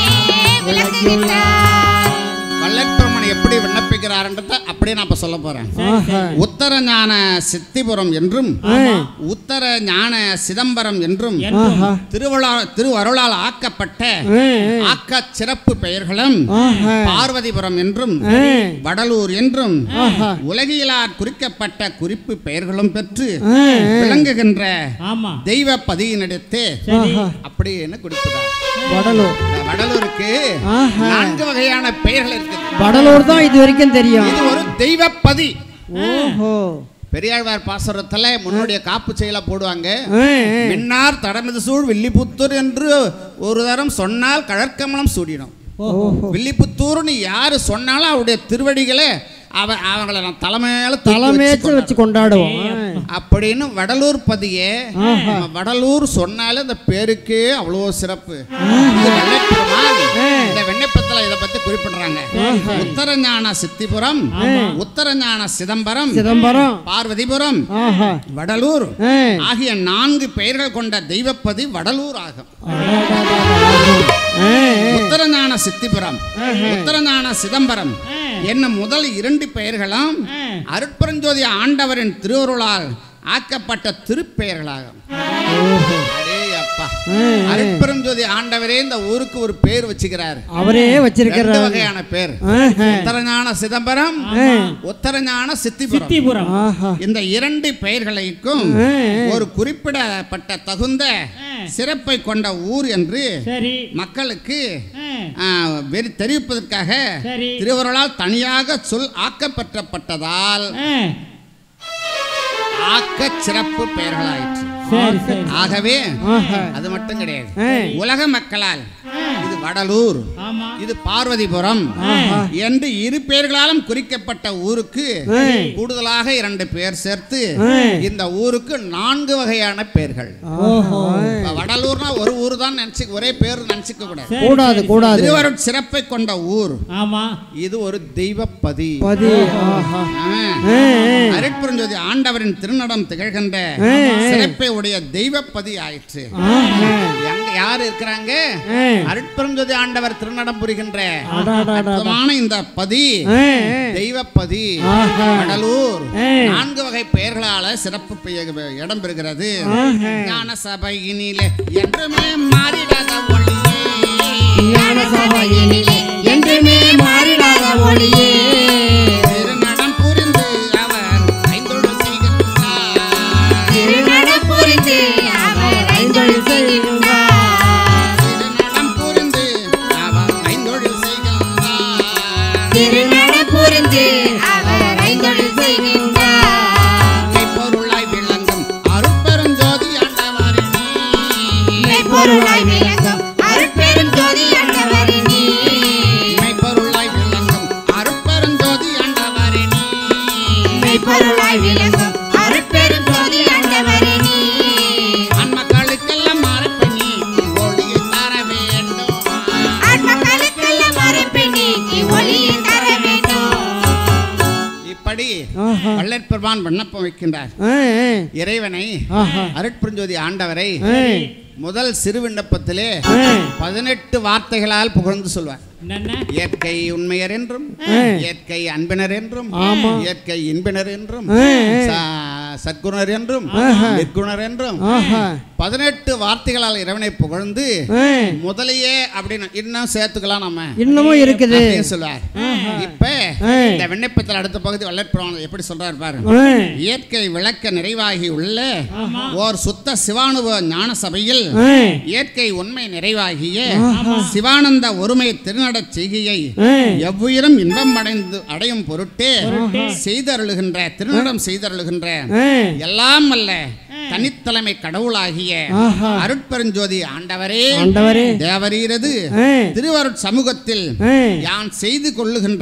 விளக்கியுள்ளார் வல்லற்பெருமன் எப்படி விண்ணப்பிக்கிறார்ன்றத அப்படியே நான் இப்ப சொல்ல போறேன் ஆஹா உத்தர ஞான சித்திபுரம் என்றும் ஆ. உத்தர ஞான சிதம்பரம் என்றும் ஆஹா திருவள்ளா திருவருளால் ஆக்கப்பட்ட ஆ, ஆக்க சிறப்பு பெயர்களும் ஆஹா பார்வதிபுரம் என்றும் ஆ. வடலூர் என்றும் ஆஹா உலகிலார் குறிக்கப்பட்ட குறிப்பு பெயர்களும் பெற்று ஆ, விளங்குகின்ற ஆமா தெய்வ பதியினிடத்தே சரி ஆஹா அப்படின்னு குறிப்பிடார் வடலூர் இந்த வடலூருக்கு ஆஹா. நான்கு வகையான பெயர்கள் இருக்குது வடலூர் தான் இது வரைக்கும் தெரியும் இது ஒரு தெய்வப்பதி ஓஹோ பெரியாழ்வார் பாசுரத்துல முன்னுடைய காப்பு செயல போடுவாங்க ஆ, ஆ. மின்னார் தடமிது சூழ் வில்லிபுத்தூர் என்று ஒரு தரம் சொன்னால் கழற்கமலம் சூடினோம் ஓஹோ வில்லிபுத்தூர்னு யாரு சொன்னாலும் அவருடைய திருவடிகளை அவ அவங்கள நான் தலைமையில தூக்கி தலைமையேச்சு வச்சு வச்சு கொண்டாடுவோம் அப்படின்னு வடலூர் பதியே ஆஹா. நம்ம வடலூர் சொன்னாலே இந்த பேருக்கே அவ்வளோ சிறப்பு இது வெள்ளைப்பெருமாள் இந்த விண்ணப்பத்துல இதை பத்தி குறிப்பிடுறாங்க உத்தரஞான சித்திபுரம் உத்தரஞான சிதம்பரம் சிதம்பரம் பார்வதிபுரம் ஆஹா வடலூர் ஆ. ஆகிய நான்கு பெயர்கள் கொண்ட தெய்வப்பதி வடலூர் ஆகும் ஆ, உத்தரஞான சித்திபுரம் உத்தரஞான சிதம்பரம் என்னும் முதல் இரண்டு பெயர்களும் அருட்பரஞ்சோதி ஆண்டவரின் திருவருளால் ஆக்கப்பட்ட திருப்பெயர்களாகும் அடே அப்பா அருட்பெருஞ்சோதி ஆண்டவரே இந்த ஊருக்கு ஒரு பேர் வச்சுக்கிறார் அவரே ரெண்டு வச்சிருக்கிறார் வகையான பேர் ஆஹா. உத்தரஞான சிதம்பரம் உத்தரஞான சித்திபுரம் சித்திபுரம் ஆஹா இந்த இரண்டு பெயர்களுக்கும் ஆ, ஒரு குறிப்பிடப்பட்ட தகுந்த சிறப்பை கொண்ட ஊர் என்று சரி மக்களுக்கு ஆ, ஆ, வெறி தெரிவிப்பதற்காக சரி. திருவருளால் தனியாக சொல் ஆக்கப்பெற்றப்பட்டதால் ஆ, ஆக்க சிறப்பு பெயர்களாயிற்று சரி சரி ஆகவே ஆஹா அது மட்டும் கிடையாது ஆ. உலக மக்களால் இது வடலூர் ஆமா இது பார்வதிபுரம் ஆஹா. என்று இரு பெயர்களாலும் குறிக்கப்பட்ட ஊருக்கு ஏய். கூடுதலாக இரண்டு பெயர் சேர்த்து ஏய். இந்த ஊருக்கு நான்கு வகையான பெயர்கள் ஓஹோ இப்ப வடலூர்னா ஒரு ஊர் தான் நினைச்சு ஒரே பேர் நினைச்சுக்க கூடாது சரி, கூடாது சரி, கூடாது திருவருட் சிறப்பை கொண்ட ஊர் ஆமா இது ஒரு தெய்வப்பதி பதி ஆஹா ஆ. ஏய், ஏய். அருட்பெருஞ்சோதி ஆண்டவரின் திருநடம் திகழ்கின்ற ஏய். சிறப்பை உடைய தெய்வப்பதி ஆயிற்று ஆஹா. எங்க யார் இருக்கிறாங்க ஏய். அருட்பெருஞ்சோதி ஆண்டவர் திருநடம் புரிகின்ற அடாடாடா. அற்புதமான இந்த பதி ஏய், ஏய். தெய்வப்பதி ஆஹா. கடலூர் ஏய். நான்கு வகை பெயர்களால சிறப்பு பெய- இடம் பெறுகிறது ஆஹா. ஞான சபையினிலே என்றுமே மாறிடாத ஒளியே ஞான சபையினிலே என்றுமே மாறிடாத ஒளியே திருநடம் புரிந்து அவர் ஐந்தொழு செய்கின்றார் திருநடம் புரிந்து அவர் ஐந்தொழில் செய்கின்றார் திருநடம் புரிந்து அவர் ஐந்தொழு செய்கின்றார் திருநடம் புரிந்து அவர் ஐந்தொழில் செய்கின்றார் பொருளாய் விளங்கும் அருட்பெருஞ்சோதி ஆண்டவரினே மெய்ப்பொருளாய் விளங்கும் அருட்பெரும் ஜோதி ஆண்டவரினே மெய்ப்பொருளாய் விளங்கும் அருட்பெருஞ்சோதி ஆண்டவரினே மெய்ப்பொருளாய் விளங்கும் அருட்பெரும் ஜோதி ஆண்டவரினே ஆன்மக்களுக்கெல்லாம் மறைப்பு நீக்கி ஒளியை தர வேண்டும் ஆத்மக்களுக்கெல்லாம் மறைப்பு நீக்கி ஒளியை தர வேண்டும் இப்படி ஆஹா. வள்ளற்பெருமான் விண்ணப்பம் வைக்கின்றார் ஏய், ஏய். இறைவனை ஆஹா. அருட்பெருஞ்சோதி ஆண்டவரை ஏய். முதல் சிறு விண்ணப்பத்திலே ஏய். பதினெட்டு வார்த்தைகளால் புகழ்ந்து சொல்வார் என்னென்ன இயற்கை உண்மையர் என்றும் ஏய். இயற்கை அன்பினர் என்றும் ஆமா. இயற்கை இன்பினர் என்றும் ஏய், ஏய். ச- சத்குணர் என்றும் ஆஹா. நிற்குணர் என்றும் ஆஹா. பதினெட்டு வார்த்தைகளால் இறைவனை புகழ்ந்து ஏய். முதலையே அப்படின்னு இன்னும் சேர்த்துக்கலாம் நம்ம இன்னமும் இருக்குது அப்படின்னு சொல்லுவார் இப்ப ஏய். இந்த விண்ணப்பத்தில் அடுத்த பகுதி வல்லற்புறம் எப்படி சொல்றாரு பாரு ஏய். இயற்கை விளக்க நிறைவாகி உள்ள ஓர் சுத்த சிவானுபவ ஞான சபையில் ஏய். இயற்கை உண்மை நிறைவாகிய சிவானந்த ஒருமை திருநடச் செய்கையை ஏய். எவ்வுயிரும் இன்பம் அடைந்து அடையும் பொருட்டே செய்தருளுகின்ற திருநடம் செய்தருளுகின்ற ஏய். எல்லாம் அல்ல தனித்தலைமை கடவுளாகிய ஆஹா. அருட்பெருஞ்சோதி ஆண்டவரே ஆண்டவரே. தேவரீரது ஏய். திருவருட் சமூகத்தில் ஏய். யான் செய்து கொள்ளுகின்ற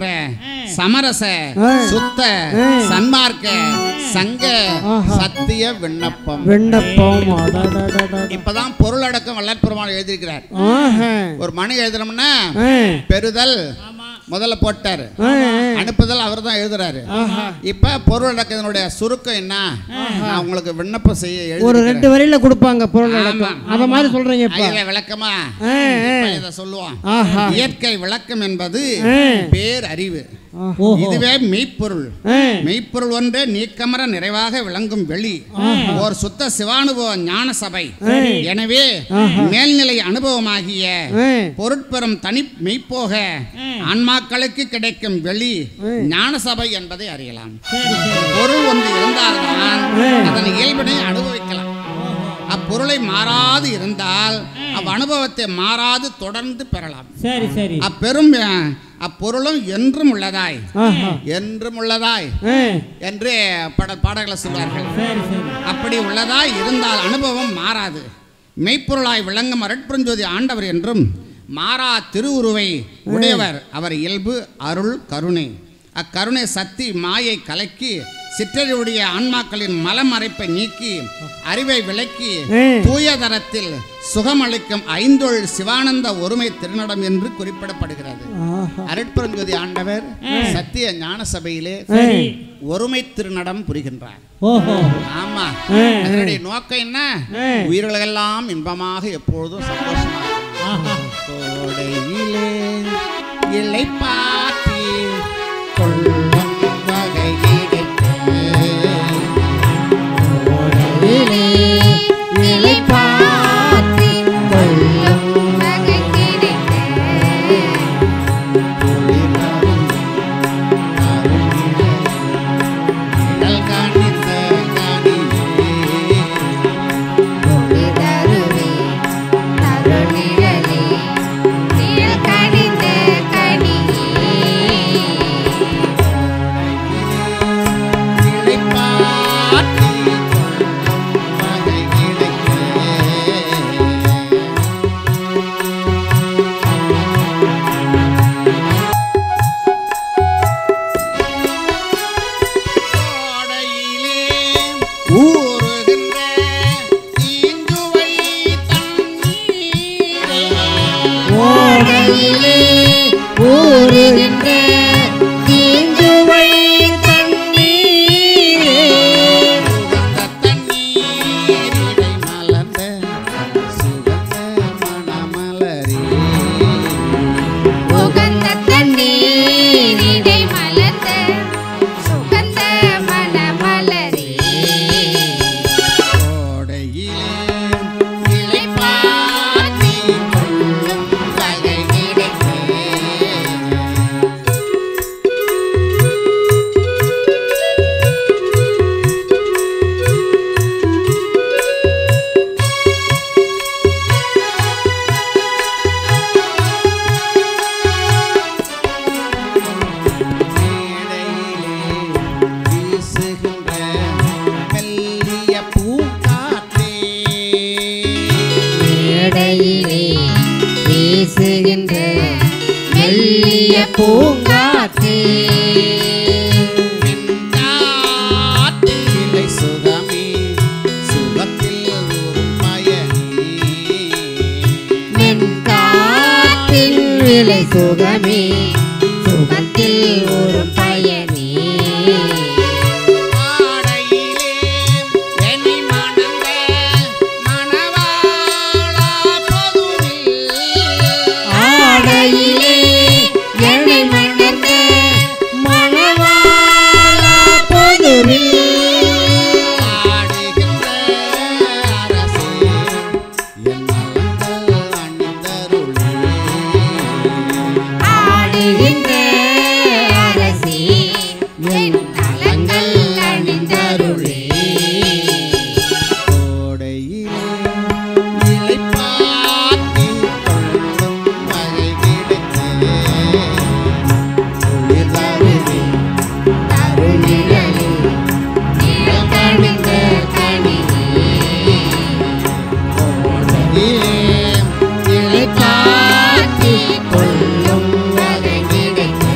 சமரச ஏய். சுத்த ஏய். சன்மார்க்க சங்க ஆஹா. சத்திய விண்ணப்பம் விண்ணப்பம் அடடடடட. இப்பதான் பொருளடக்கம் வல்லற்பெருமாள் எழுதியிருக்கிறார் ஆஹா. ஒரு மனு எழுதுனோம்னா ஏய். பெறுதல் முதல்ல போட்டாரு ஏய், ஏய். அனுப்புதல் அவர் தான் எழுதுறாரு இப்ப பொருளடக்கத்தினுடைய சுருக்கம் என்ன நான் உங்களுக்கு விண்ணப்பம் செய்ய ஒரு எழுதியிருக்கிறேன். ரெண்டு வரியில கொடுப்பாங்க பொருள் அடக்கம் ஆமா. அத மாதிரி சொல்றீங்க இப்ப ஐயா, விளக்கமா ஏய், இப்ப ஏய். இத சொல்லுவோம் ஆஹா. இயற்கை விளக்கம் என்பது ஏய். பேர் அறிவு ஓஹோ இதுவே மெய்ப்பொருள் ஏய். மெய்ப்பொருள் ஒன்றே நீக்கமர நிறைவாக விளங்கும் வெளி ஓர் சுத்த சிவானுபவ ஞான சபை எனவே மேல்நிலை அனுபவமாகிய ஏய். பொருட்பெறும் தனி மெய்ப்போக ஆன்மாக்களுக்கு கிடைக்கும் வெளி ஞான சபை என்பதை அறியலாம் சரி சரி பொருள் ஒன்று இருந்தால்தான் அதன் இயல்பினை அனுபவிக்கலாம் அப்பொருளை மாறாது இருந்தால் அவ் அனுபவத்தை மாறாது தொடர்ந்து பெறலாம் சரி சரி அப்பெரும் அஹ், அப்பொருளும் என்றும் உள்ளதாய் ஆஹா. என்றும் உள்ளதாய் ஏய். என்று பட பாடல்களை சொல்வார்கள் சரி சரி அப்படி உள்ளதாய் இருந்தால் அனுபவம் மாறாது மெய்ப்பொருளாய் விளங்கும் அரட்புரஞ்சோதி ஆண்டவர் என்றும் மாறா திருவுருவை உடையவர் அவர் இயல்பு அருள் கருணை அக்கருணை சக்தி மாயை கலக்கி சிற்றறிவுடைய ஆன்மாக்களின் மலமறைப்பை நீக்கி அறிவை விளக்கி ஏய். தூய தரத்தில் சுகமளிக்கும் ஐந்தொழில் சிவானந்த ஒருமை திருநடம் என்று குறிப்பிடப்படுகிறது ஆஹா. அருட்பெருஞ்சோதி ஆண்டவர் சத்திய ஞான சபையிலே சரி ஒருமை திருநடம் புரிகின்றார் ஓஹோ ஆமா ஏய். அதனுடைய நோக்கம் என்ன ஏய். உயிர்களெல்லாம் இன்பமாக எப்பொழுதும் சந்தோஷமாக ஆஹா கோடையிலே இலை பாத்தி கொள்ளும் வகை கிடைத்தே. நிலை பார்த்து கொள்ளும் வகை கிடைக்க கடல் காணித்த காணியே. தருவே தருநிழலே நீள் கனிந்த கனியே சுகமே சுகத்தில் ஒரு பயனே ஆடையிலே என்னை மணந்த மணவாளா பொதுவில் ஆடையிலே என்னை மணந்த மணவாளா பொதுவில் ஆடுகின்ற அரசே என் நலங்கள் அணிந்தருளே ஆடுகின்ற அரசி என் நலங்கள் அணிந்தருளே கோடையிலே இளைப்பாற்றி கொள்ளும் வகை கிடைத்தே குளிர்தருவே கருநிழலே நிழல் கணிந்த கனியே கோடையிலே இளைப்பாற்றி கொள்ளும் வகை கிடைத்தே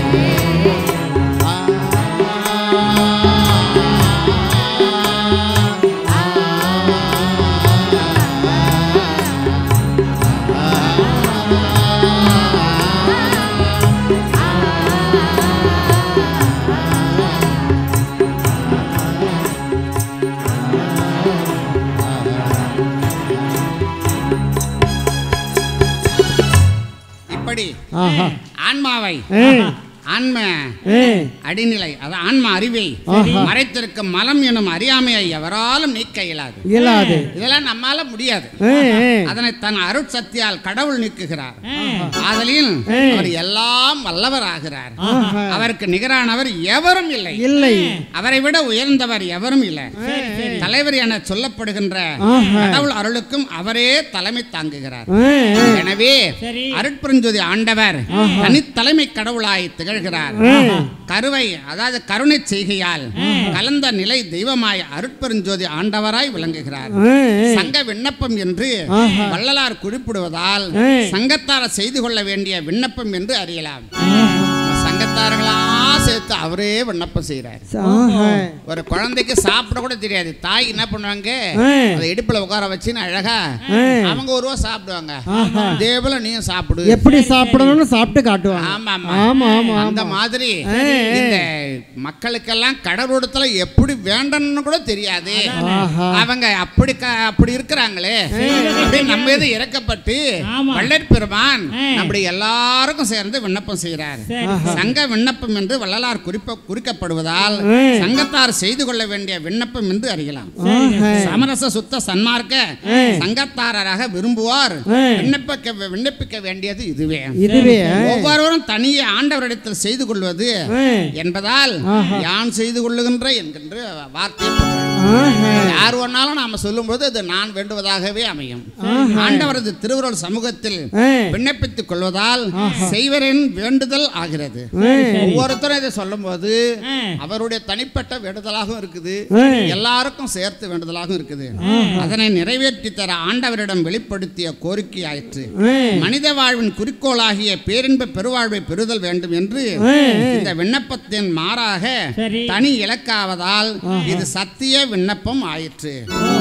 இப்படி ஆஹா ஆன்மாவை ஏ ஆன்ம ஏ அடிநிலை அதாவது ஆன்ம அறிவை ஆஹா. மறைத்திருக்கும் மலம் எனும் அறியாமையை எவராலும் நீக்க இயலாது இயலாது இதெல்லாம் நம்மால முடியாது ஏ ஏ அதனை தன் அருட்சக்தியால் கடவுள் நீக்குகிறார் ஆதலில் அவர் எல்லாம் வல்லவர் ஆகிறார் ஆஹா. அவருக்கு நிகரானவர் எவரும் இல்லை இல்லை அவரை விட உயர்ந்தவர் எவரும் இல்லை தலைவர் என சொல்லப்படுகின்ற ஆஹா. கடவுள் அருளுக்கும் அவரே தலைமை தாங்குகிறார் ஏ ஏ எனவே சரி. அருட்பெருஞ்சோதி ஆண்டவர் தனித்தலைமை கடவுளாய் திகழ்கிறார் கருவை அதாவது கருணை செய்கையால் கலந்த நிலை தெய்வமாய் அருட்பெருஞ்சோதி ஆண்டவராய் விளங்குகிறார் ஏ ஏ சங்க விண்ணப்பம் என்று வள்ளலார் குறிப்பிடுவதால் ஏ. சங்கத்தார செய்து கொள்ள வேண்டிய விண்ணப்பம் என்று அறியலாம் சங்கத்தார்களா சேர்த்து அவரே விண்ணப்பம் செய்கிறார் ஆஹா ஒரு குழந்தைக்கு சாப்பிட கூட தெரியாது தாய் என்ன பண்ணுவாங்க ஏ. அதை இடுப்புல உட்கார வச்சுன்னு அழகா ஏ. அவங்க ஒருவா சாப்பிடுவாங்க ஆஹா. அதே போல நீயும் சாப்பிடு எப்படி சாப்பிடணும்னு சாப்பிட்டு காட்டுவாங்க ஆமா ஆமா ஆமா ஆமா அந்த ஆமா மாதிரி ஏ, ஏ. இந்த மக்களுக்கெல்லாம் கடவுடத்துல எப்படி வேண்டணும்னு கூட தெரியாது ஆஹா. அவங்க அப்படி க- அப்படி இருக்கிறாங்களே அப்படி நம்ம எது இறக்கப்பட்டு ஆமா. வள்ளற் பெருமான் ஏ. அப்படி எல்லாருக்கும் சேர்ந்து விண்ணப்பம் செய்கிறார் சரி சங்க விண்ணப்பம் என்று வள்ளலார் குறிப்ப குறிக்கப்படுவதால் ஏ. சங்கத்தார் செய்து கொள்ள வேண்டிய விண்ணப்பம் என்று அறியலாம் ஆஹா. சமரச சுத்த சன்மார்க்க ஏ. சங்கத்தாரராக விரும்புவார் ஏ. விண்ணப்பிக்க விண்ணப்பிக்க வேண்டியது இதுவே இதுவே ஒவ்வொருவரும் தனியே ஆண்டவரிடத்தில் செய்து கொள்வது ஏ. என்பதால் யான் செய்து கொள்ளுகின்ற என்கின்ற வார்த்தை ஆஹா. யார் வேணாலும் நாம சொல்லும்போது அது நான் வேண்டுவதாகவே அமையும் ஆண்டவரது திருவுருள் சமூகத்தில் ஏ. விண்ணப்பித்துக் கொள்வதால் செய்வரின் வேண்டுதல் ஆகிறது ஏ. ஒவ்வொருத்தரும் இதை சொல்லும்போது ஆ. அவருடைய தனிப்பட்ட வேண்டுதலாகவும் இருக்குது ஏ. எல்லாருக்கும் சேர்த்து வேண்டுதலாகவும் இருக்குது அதனை நிறைவேற்றி தர ஆண்டவரிடம் வெளிப்படுத்திய கோரிக்கை ஆயிற்று ஏ. மனித வாழ்வின் குறிக்கோளாகிய பேரின்ப பெருவாழ்வை பெறுதல் வேண்டும் என்று இந்த விண்ணப்பத்தின் மாறாக சரி. தனி இலக்காவதால் இது சத்திய விண்ணப்பம் ஆயிற்று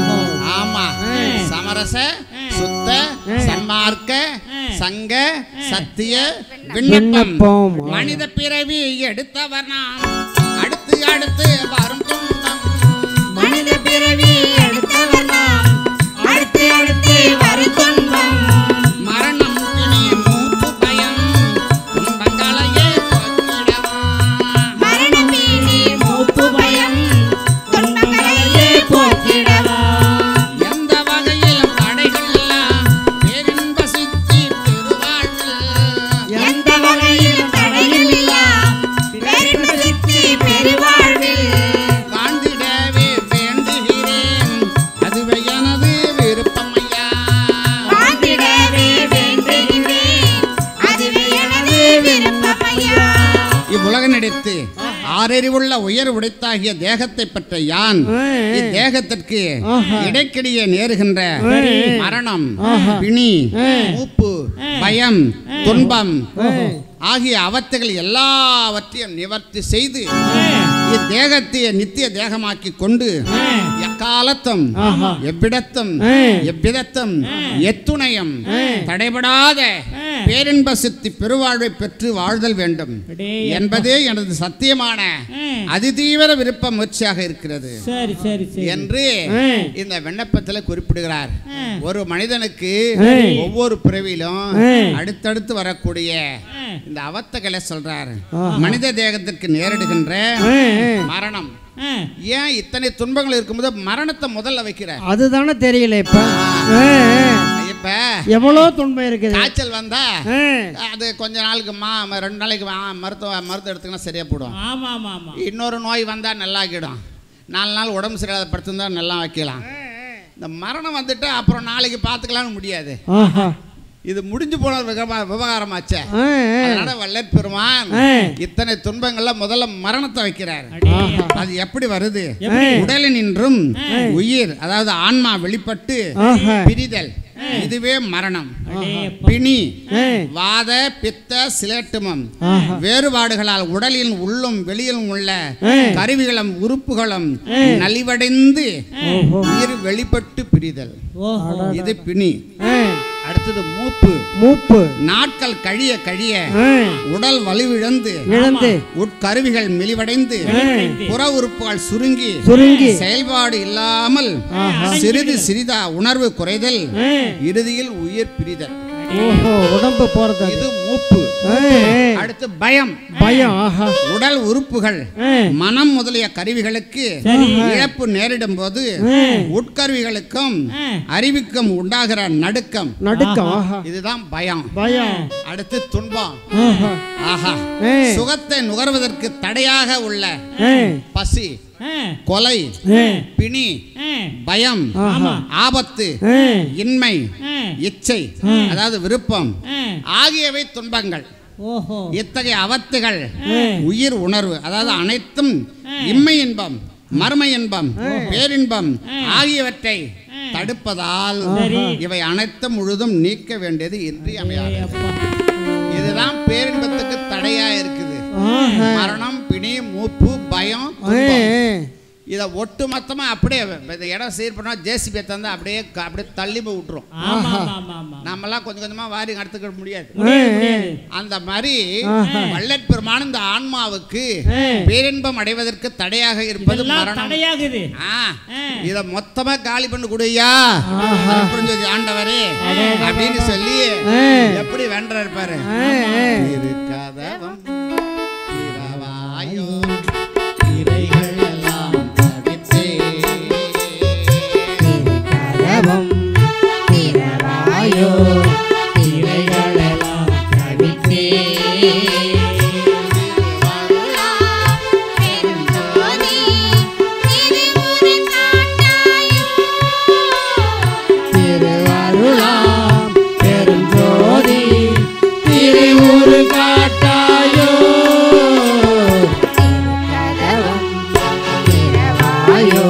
ஆமா சமரச சுத்த சன்மார்க்க சங்க சத்திய விண்ணப்பம் விண்ணப்பம். மனித பிறவி எடுத்தவர் நாம் அடுத்து அடுத்து வரும் துன்பம் மனித பிறவி எடுத்தவர் நாம் அடுத்து அடுத்து வரும் துன்பம் மரணம் பிணி மூப்பு பயம் துன்பங்களையே போக்கிடவா மரண பீடி மூப்பு பயம் துன்பங்களையே போக்கிடவா எந்த வகையிலும் தடைகள் இல்லா பேரின்ப சித்தி பெருவாழ்வில் எந்த வகையிலும் தடையில் இல்லா பேரின்ப சித்தி பெருவாழ்வில் வாழ்ந்திடவே வேண்டுகிறேன் அதுவே எனது விருப்பம் ஐயா வாழ்ந்திடவே வேண்டுகிறேன் அதுவே எனது விருப்பமையா இவ்வுலக நடித்து ஆறறிவுள்ள உயர் உடைத்தாகிய தேகத்தை பெற்ற யான் இத்தேகத்திற்கு இடைக்கிடையே நேருகின்ற மரணம் பிணி மூப்பு பயம் துன்பம் ஆகிய அவத்தைகள் எல்லாவற்றையும் நிவர்த்தி செய்து இத்தேகத்தை நித்திய தேகமாக்கி கொண்டு எக்காலத்தும் எவ்விடத்தும் எவ்விதத்தும் எத்துணையும் தடைபடாத பேரின்ப சித்தி பெருவாழ்வை பெற்று வாழ்தல் வேண்டும் அடே என்பதே எனது சத்தியமான ஆ. அதிதீவிர விருப்ப முயற்சியாக இருக்கிறது சரி சரி சரி என்று ஆ. இந்த விண்ணப்பத்தில் குறிப்பிடுகிறார் ஆ. ஒரு மனிதனுக்கு ஆ. ஒவ்வொரு பிறவிலும் ஆ. அடுத்தடுத்து வரக்கூடிய ஆ. இந்த அவத்தகளை சொல்றாரு ஆஹா. மனித தேகத்திற்கு நேரிடுகின்ற ஆ, மரணம் ஆ. ஏன் இத்தனை துன்பங்கள் இருக்கும்போது மரணத்தை முதல்ல வைக்கிற அதுதானே தெரியல இப்ப ஆ, இப்ப எவ்வளோ துன்பம் இருக்குது காய்ச்சல் வந்தா ஆ, அது கொஞ்ச நாளுக்கு மா ம- ரெண்டு நாளைக்கு மா- மருத்துவ மருத்துவம் எடுத்துக்கினா சரியா போடும் ஆமா ஆமா ஆமா இன்னொரு நோய் வந்தா நல்லாக்கிடும் நாலு நாள் உடம்பு சரியில்லாத படுத்திருந்தா நல்லா வைக்கலாம் இந்த மரணம் வந்துட்டு அப்புறம் நாளைக்கு பார்த்துக்கலாம்னு முடியாது ஆஹா இது முடிஞ்சு போன விவகார- விவகாரமாச்சே ஆ, ஆ. அதனால வல்லற் பெருமான் ஆ. இத்தனை துன்பங்கள்ல முதல்ல மரணத்தை வைக்கிறார் அடே அது எப்படி வருது எப்படி? உடலினின்றும் உயிர் அதாவது ஆன்மா வெளிப்பட்டு ஆஹா. பிரிதல் இதுவே மரணம் அடே அப்பா. பிணி ஆ. வாத பித்த சிலேட்டுமம் ஆஹா. வேறுபாடுகளால் உடலில் உள்ளும் வெளியிலும் உள்ள ஆ. கருவிகளும் உறுப்புகளும் நலிவடைந்து ஓஹோ. உயிர் வெளிப்பட்டு பிரிதல் ஓஹோ இது பிணி ஆ, அடுத்தது மூப்பு மூப்பு நாட்கள் கழிய கழிய ஆ, உடல் வலுவிழந்து இழந்து உட்கருவிகள் மெலிவடைந்து புற உறுப்புகள் சுருங்கி சுருங்கி செயல்பாடு இல்லாமல் சிறிது சிறிதா உணர்வு குறைதல் ஆ, இறுதியில் உயிர் பிரிதல் ஓஹோ உடம்பு போறது அது. இது மூப்பு ஆ, ஆ. அடுத்து பயம் பயம் ஆஹா உடல் உறுப்புகள் ஆ, மனம் முதலிய கருவிகளுக்கு சரி. இழப்பு நேரிடும் போது உட்கருவிகளுக்கும் ஆ. அறிவுக்கும் உண்டாகிற நடுக்கம் நடுக்கம் ஆஹா இதுதான் பயம் பயம் அடுத்து துன்பம் ஆஹா ஆஹா ஆ, சுகத்தை நுகர்வதற்கு தடையாக உள்ள ஆ, பசி ஆ. கொலை ஆ, பிணி ஆ. பயம் ஆஹா ஆபத்து ஆ, இன்மை ஆ. இச்சை அதாவது விருப்பம் ஆ. ஆகியவை துன்பங்கள் ஓஹோ இத்தகைய அவத்துகள் உயிர் உணர்வு அதாவது அனைத்தும் இம்மை இன்பம் மர்ம இன்பம் பேரின்பம் ஆகியவற்றை தடுப்பதால் இவை அனைத்தும் முழுதும் நீக்க வேண்டியது இன்றியமையாது அப்பா இதுதான் பேரின்பத்துக்கு தடையா இருக்குது ஆஹா. மரணம் பிணி மூப்பு பயம் ஆ, துன்பம். ஆ. இதை ஒட்டு மொத்தமா அப்படியே இந்த இடம் சீர் பண்ணா ஜேசிபி தந்து அப்படியே க- அப்படியே தள்ளி போய் விட்டுரும் ஆமா ஆமா ஆமா நம்மலாம் கொஞ்சம் கொஞ்சமா வாரி நடத்துக்க முடியாது முடியாது, முடியாது. அந்த மாதிரி ஆஹா. வள்ளற் பெருமான் இந்த ஆன்மாவுக்கு ஆ. பேரின்பம் அடைவதற்கு தடையாக இருப்பது இதெல்லாம் மரணம் தடையாகுது ஆ, ஆ. இத மொத்தமா காலி பண்ணி கொடுயா புரிஞ்சது ஆண்டவரே அப்படின்னு சொல்லி ஆ. எப்படி வென்ற இருப்பாரு ஆ, ஆ. திருக்கதவம் திறவாயோ திரைகள் எல்லாம் தவித்தே கதவம் திறவாயோ திரைகளெல்லாம் தவித்தே திருவருளாம் பெருஞ்சோதி திருவுரு காட்டாயோ கதவம் திறவாயோ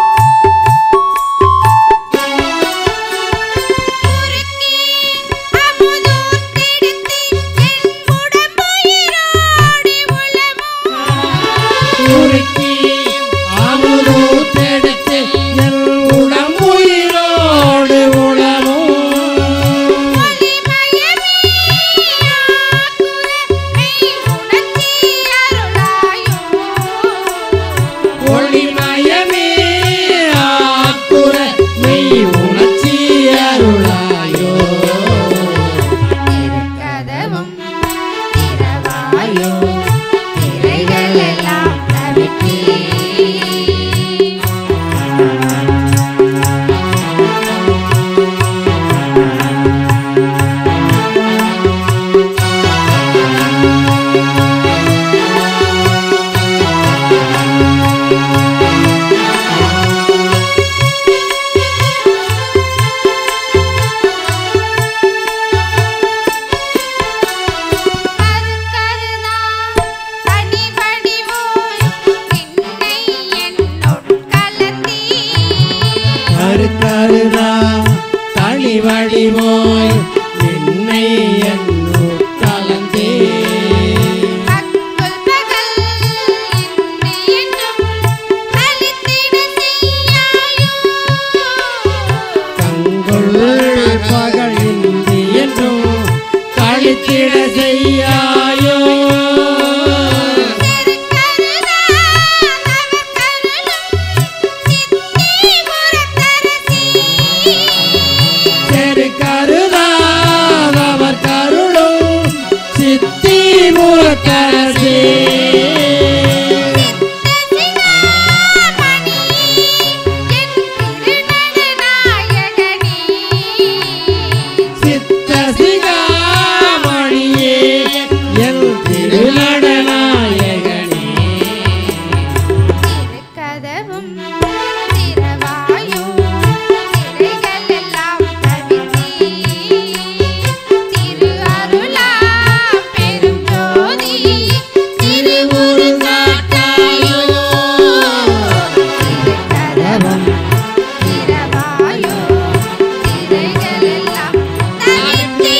உருக்கி என்னை என்னுள் கலந்தே அக்குள் பகல் என்னை என்றும் அழித்திட செய்யாயோ கங்குள் பகல் இன்றி என்றும் கழித்திட செய்யாயோ செருக்கருதாதவர் கருளும் சித்தி முரக்கரசே சித்த சிகாமணியே என் திருநடநாயகனே கதவும் திறவாயோ திரைகள் எல்லாம் தவிர்த்தி திரு அருளா பெரும் ஜோதி திருவுரு காட்டாயோ கதவும் திறவாயோ திரைகள் எல்லாம் தவிர்த்தி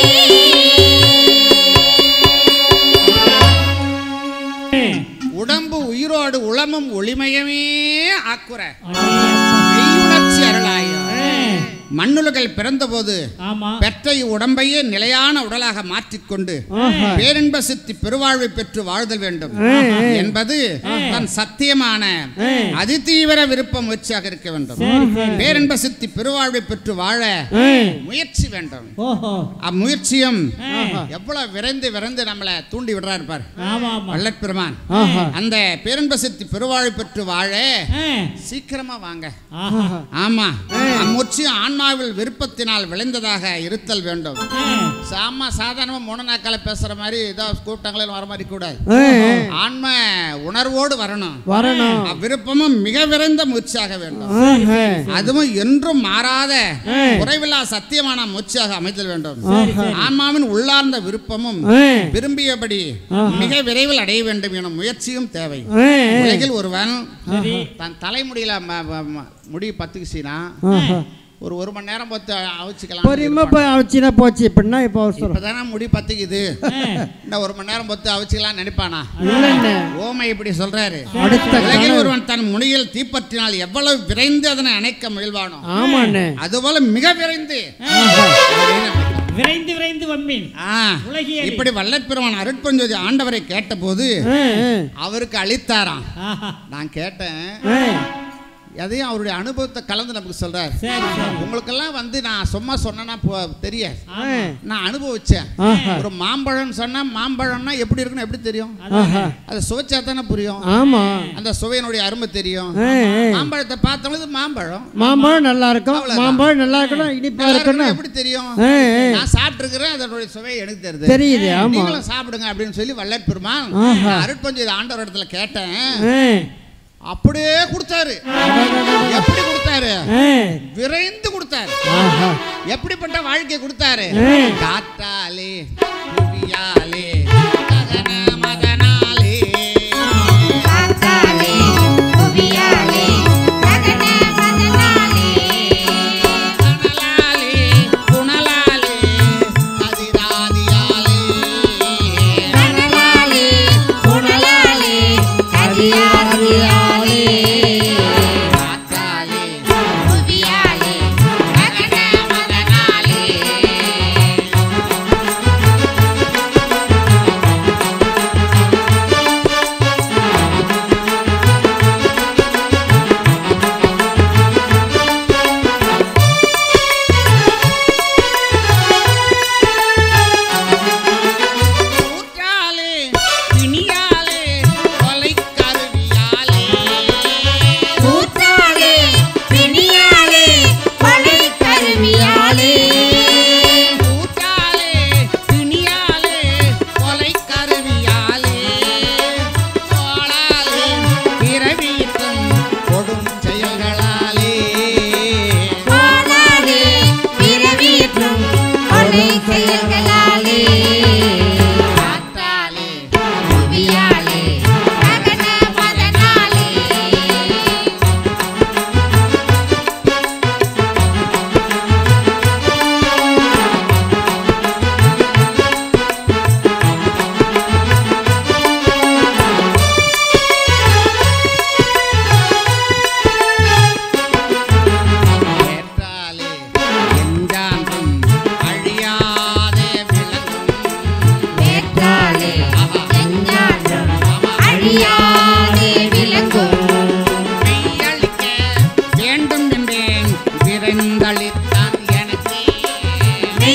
உடம்பு உயிரோடு உளமும் ஒளிமயமே ஆக்குற மெய்யுணர்ச்சி அருளாயம் மண்ணுலகில் பிறந்தபோது ஆமா பெற்ற உடம்பையே நிலையான உடலாக மாற்றிக்கொண்டு ஆஹா. பேரின்ப சித்தி பெருவாழ்வை பெற்று வாழ்தல் வேண்டும் என்பது தன் சத்தியமான அதிதீவிர விருப்ப முயற்சியாக இருக்க வேண்டும் பேரின்ப சித்தி பெருவாழ்வை பெற்று வாழ முயற்சி வேண்டும் ஓஹோ அம்முயற்சியும் எவ்வளவு விரைந்து விரைந்து நம்மளை தூண்டி விடுறாரு பார் ஆமா ஆமா வள்ளற்பெருமான் ஆஹா அந்த பேரின்ப சித்தி பெருவாழ்வு பெற்று வாழ ஆ. சீக்கிரமா வாங்க ஆஹா ஆமா அம்முச்சியும் ஆன்மாவில் விருப்பத்தினால் விளைந்ததாக இருத்தல் வேண்டும் ஆ. சாமா சாதாரணமா மூணநாக்கால பேசுற மாதிரி ஏதோ கூட்டங்களில் வர மாதிரி கூடாது ஆ, ஆன்ம உணர்வோடு வரணும் வரணும் அவ்விருப்பமும் மிக விரைந்த முயற்சியாக வேண்டும் ஆஹா. அதுவும் என்றும் மாறாத குறைவில்லா சத்தியமான முயற்சியாக அமைதல் வேண்டும் ஆன்மாவின் உள்ளார்ந்த விருப்பமும் ஆ, விரும்பியபடி மிக விரைவில் அடைய வேண்டும் எனும் முயற்சியும் தேவை ஆ, உலகில் ஒருவன் சரி தன் தலைமுடியில ம- ம- ம- முடி பத்துக்குச்சுன்னா ஆஹா. ஒரு ஒரு மணி நேரம் பார்த்து அவிச்சுக்கலாம் பொறுமை போய் அவச்சினா போச்சு இப்படின்னா இப்போ அவசரம் இப்பதானே முடி பத்துக்குது இன்னும் ஒரு மணி நேரம் பார்த்து அவிச்சுக்கலாம் நினைப்பானா இல்லைண்ணே ஓமை இப்படி சொல்றாரு அடுத்த உலகில் கனவு. ஒருவன் தன் முனியில் தீப்பற்றினால் எவ்வளவு விரைந்து அதனை அணைக்க முயல்வானோ ஆமாண்ணே அதுபோல மிக விரைந்து அப்படின்னு விரைந்து விரைந்து வம்மீன் ஆ, உலகியல். இப்படி வல்லற்பெருமான் அருட்பஞ்சோதி ஆண்டவரை கேட்டபோது ஆ, ஆ, அவருக்கு அளித்தாராம் ஆஹா நான் கேட்டேன் ஆ. எதையும் அவருடைய அனுபவத்தை கலந்து நமக்கு சொல்றாரு சரி சரி உங்களுக்கெல்லாம் வந்து நான் சும்மா சொன்னேன்னா போ- தெரியாது ஆமா நான் அனுபவிச்சேன் ஆஹா. ஒரு மாம்பழம் சொன்னா மாம்பழம்னா எப்படி இருக்குன்னு எப்படி தெரியும் ஆஹா. அதை சுவைச்சா தானே புரியும் ஆமா அந்த சுவையினுடைய அருமை தெரியும் ஆ, ஆ. மாம்பழத்தை பார்த்தோம் இது மாம்பழம் மாம்பழம் நல்லா இருக்கும் அவ்வளவுதான். மாம்பழம் நல்லா இருக்கணும் இனிப்பா நல்லா இருக்குன்னா இருக்கணும் எப்படி தெரியும் ஆ, ஆ. நான் சாப்பிட்டுருக்கிறேன் அதனுடைய சுவை எனக்கு தெரியுது தெரியுது ஆமா நீங்களும் சாப்பிடுங்க அப்படின்னு சொல்லி வல்லற் பெருமான் ஆஹா. அருட்பஞ்சு ஆண்டவர் இடத்துல கேட்டேன் ஆ, அப்படியே கொடுத்தாரு எப்படி கொடுத்தாரு ஆ. விரைந்து கொடுத்தாரு ஆஹா. எப்படிப்பட்ட வாழ்க்கை கொடுத்தாரு ஆ. காத்தாலே புவியாலே ககன மதனாலே காத்தாலே புவியாலே ககன மதனாலே கனலாலே குணலாலே அதிராதியாலே கனலாலே குணலாலே கதியாதியாலே காத்தாலே புவியாலே ககன மதனாலே ஊற்றாலே பிணியாலே கொலை கருவியாலே கூத்தாலே பிணியாலே கொலை கருவியாலே ஊற்றாலே பிணியாலே கொலை கருவியாலே கோளாலே பிறவியிட்டும் கொடும் செயல்களாலே போனாலே பிறவியற்றும் கொலை செயல்களாலே காத்தாலே புவியாலே ககன மதனாலே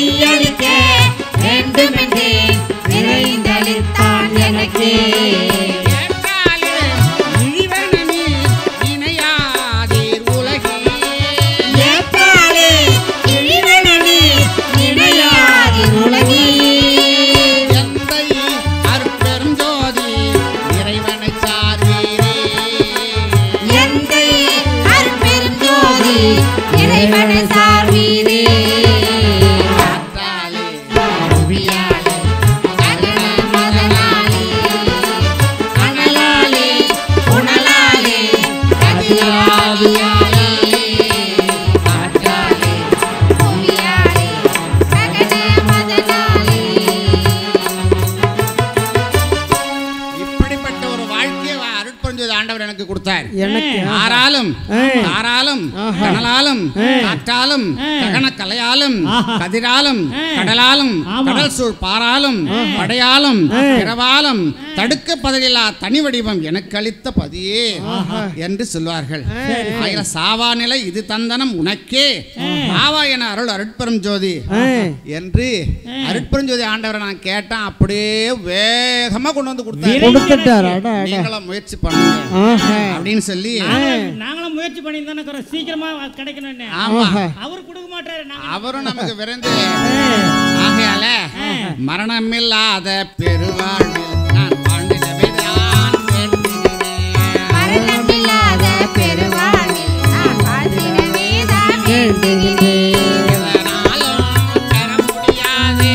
மெய்யளிக்க வேண்டுமென்றே நிறைந்தளித்தான் எனக்கே ஏற்றாலே இழிவனமே இணையாதீர் உலகில். ஏற்றாலே இழிவனமே இணையாதி உலகில் எந்தை அருட்பெருஞ்சோதி இறைவனைச் சார்வீரே. எந்தை அருட்பெருஞ்சோதி இறைவனை சார்வீரே காற்றாலே, புவியாலே, கருண மதனாலே அனலாலே புனலாலே கதிராவியாலே காற்றாலே புவியாலே கருண மதனாலே இப்படிப்பட்ட ஒரு வாழ்க்கையை அருட்பெருஞ்சோதி ஆண்டவர் எனக்கு கொடுத்தார் எனக்கு ஆறாலும் ஏய். தாராலும் ஆஹா. கனலாலும் ஏய். காற்றாலும் ஏய். ககன கலையாலும் ஆஹா. கதிராலும் ஏய். கடலாலும் ஆமா. கடல் சூழ் பாராலும் படையாலும் ஏய். பிறவாலும் தடுக்க பதிலில்லா தனி வடிவம் எனக்கு அளித்த பதியே என்று சொல்வார்கள் ஆயிர சாவா நிலை இது தந்தனம் உனக்கே ஆவா என அருள் அருட்பெரும் ஜோதி ஏய். என்று அருட்பெரும் ஜோதி ஆண்டவரை நான் கேட்டேன் அப்படியே வேகமா கொண்டு வந்து கொடுத்தாரு கொடுத்துட்டார் அட அட நீங்களும் முயற்சி பண்ணுங்க ஆஹா அப்படின்னு சொல்லி நாங்களும் நாங்களும் முயற்சி பண்ணி தானே இருக்கிறோம் சீக்கிரமா கிடைக்கணும்னு ஆமா ஆஹா அவர் கொடுக்க மாட்டாரு நாங்க அவரும் நமக்கு விரைந்து ஆகையால மரணமில்லாத பெருவாழ்வில் நான் வாழ்ந்திடவே நான் வேண்டுகிறேன். மரணமில்லாத பெருவாழ்வில் நான் வாழ்ந்திடவே தான் வேண்டுகிறேன். எதனாலும் பெற முடியாது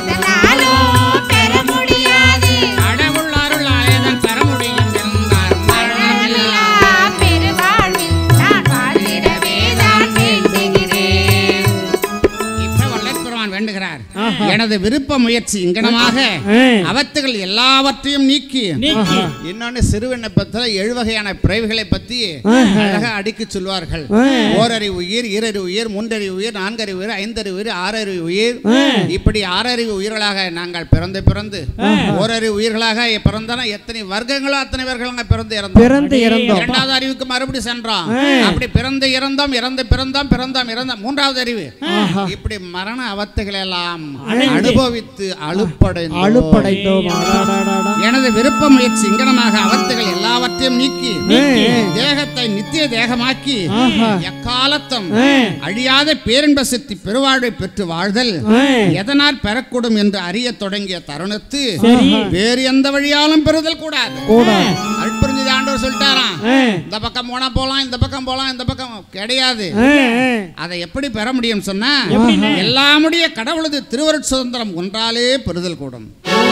எதனாலும் பெற முடியாது கடவுள் அருளாலே தான் பெற முடியும் என்றார் மரணமில்லா மரணமில்லா பெருவாழ்வில் நான் வாழ்ந்திடவே தான் வேண்டுகிறேன். இப்ப வல்லற்பெருமான் வேண்டுகிறார் எனது விருப்ப முயற்சி இங்கனமாக ஏய். அவத்துகள் எல்லாவற்றையும் நீக்கி நீக்கி இன்னொன்னு சிறு விண்ணப்பத்துல ஏழு வகையான பிறவிகளை பத்தி அழகா அடுக்கி சொல்வார்கள் ஓரறிவு உயிர் ஈரறிவு உயிர் மூன்றறிவு உயிர் நான்கறிவு உயிர் ஐந்தறிவு உயிர் ஆறறிவு உயிர் இப்படி ஆறறிவு உயிர்களாக நாங்கள் பிறந்து பிறந்து ஓரறிவு உயிர்களாக பிறந்தன எத்தனை வர்க்கங்களோ அத்தனை பேர்களாக பிறந்து இறந்தோம் பிறந்து இறந்தோம் இரண்டாவது அறிவுக்கு மறுபடி சென்றோம் அப்படி பிறந்து இறந்தோம் இறந்து பிறந்தோம் பிறந்தோம் இறந்தோம் மூன்றாவது அறிவு இப்படி மரண அவத்தைகளை எல்லாம் அனுபவித்து அழுப்படைந்தோம் அழுப்படைந்தோம் அடாடாடாடா. எனது விருப்ப முயற்சி இங்கனமாக அவத்துகள் எல்லாவற்றையும் நீக்கி தேகத்தை நித்திய தேகமாக்கி எக்காலத்தும் அழியாத பேரின்ப சித்தி பெருவாழ்வை பெற்று வாழ்தல் எதனால் பெறக்கூடும் என்று அறியத் தொடங்கிய தருணத்து வேறு எந்த வழியாலும் பெறுதல் கூடாது கூடாது அற்புரிஞ்சது ஆண்டவர் சொல்லிட்டாராம் ஏய். இந்த பக்கம் போனா போலாம் இந்த பக்கம் போலாம் இந்த பக்கம் கிடையாது ஏய், ஏய். அதை எப்படி பெற முடியும் சொன்னா எல்லாமுடைய கடவுளது திருவருட் சுதந்திரம் ஒன்றாலே பெறுதல் கூடும்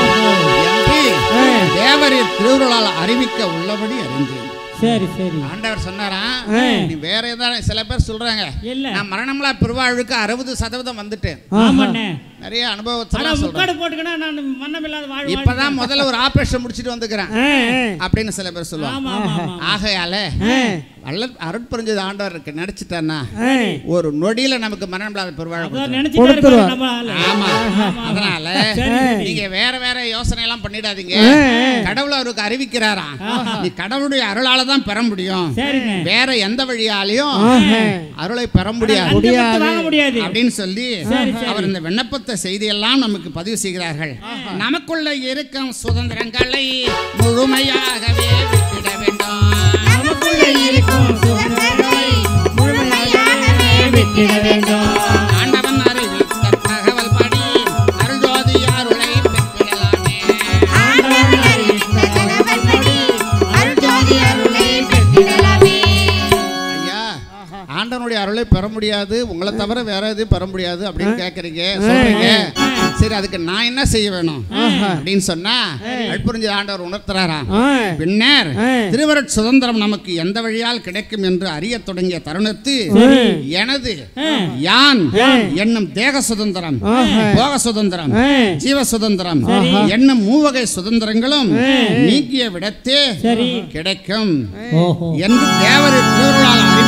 என்று தேவரின் திருவுருளால் அறிவிக்க உள்ளபடி அறிந்தேன் சரி சரி ஆண்டவர் சொன்னாரா ஏய். நீ வேற ஏதாவது சில பேர் சொல்றாங்க இல்ல நான் மரணம்லா பெருவாழ்வுக்கு அறுபது சதவீதம் வந்துட்டேன் ஆமாண்ணே நிறைய ஆனா அனுபவத்தெல்லாம் சொல்றேன் முக்காடு போட்டுக்கனா நான் மன்னமில்லாத வாழ் இப்பதான் முதல்ல ஒரு ஆபரேஷன் முடிச்சிட்டு வந்துக்கிறேன் ஏய், ஏய். அப்படின்னு சில பேர் சொல்லுவாங்க ஆமா ஆமா ஆமா ஆகையால ஏய். வல்ல அருட்புரிஞ்சது ஆண்டவருக்கு நினைச்சிட்டான்னா ஏய். ஒரு நொடியில நமக்கு மரணம் இல்லாத பெருவாழ்வு அதான் கொடுத்தாரு. நினைச்சிட்டாரு கொடுத்துருவார். பாரு நம்ம ஆளு. ஆமா அதனால சரி, சரி. நீங்க வேற வேற யோசனை எல்லாம் பண்ணிடாதீங்க கடவுள் அவருக்கு அறிவிக்கிறாராம் நீ கடவுளுடைய அருளால தான் பெற முடியும் சரிண்ணே வேற எந்த வழியாலையும் அருளை பெற முடியாது லஞ்சம் கொடுத்து வாங்க முடியாது அப்படின்னு சொல்லி சரி, சரி. அவர் இந்த விண்ணப்பத்தை செய்தியெல்லாம் நமக்கு பதிவு செய்கிறார்கள் நமக்குள்ள இருக்கும் சுதந்திரங்களை முழுமையாகவே விட்டுட வேண்டும் நமக்குள்ள இருக்கும் சுதந்திரத்தை முழுமையாகவே விட்டிட வேண்டும் ஆண்டவன் அறிவித்த தகவல் படி அருள்ஜோதி அருளை பெற்றிடலாமே ஆண்டவன் அறிவித்த தகவல்படி அருள்ஜோதி அருளை பெற்றிடலாமே ஐயா ஆண்டவனுடைய அருளை பெற முடியாது உங்களை தவிர வேற எதுவும் பெற முடியாது அப்படின்னு கேட்குறீங்க சொல்றீங்க சரி அதுக்கு நான் என்ன செய்ய வேணும் அப்படின்னு சொன்னா அற்புரிஞ்ச ஆண்டவர் உணர்த்துறாராம் ஏய். பின்னர் ஏய். திருவருட் சுதந்திரம் நமக்கு எந்த வழியால் கிடைக்கும் என்று அறியத் தொடங்கிய தருணத்து எனது யான் என்னும் தேக சுதந்திரம் போக சுதந்திரம் ஏய். ஜீவ சுதந்திரம் என்னும் மூவகை சுதந்திரங்களும் நீக்கிய விடத்தே சரி கிடைக்கும் ஓஹோ என்று தேவரின் திருவுருளால் அறிவித்த உள்ள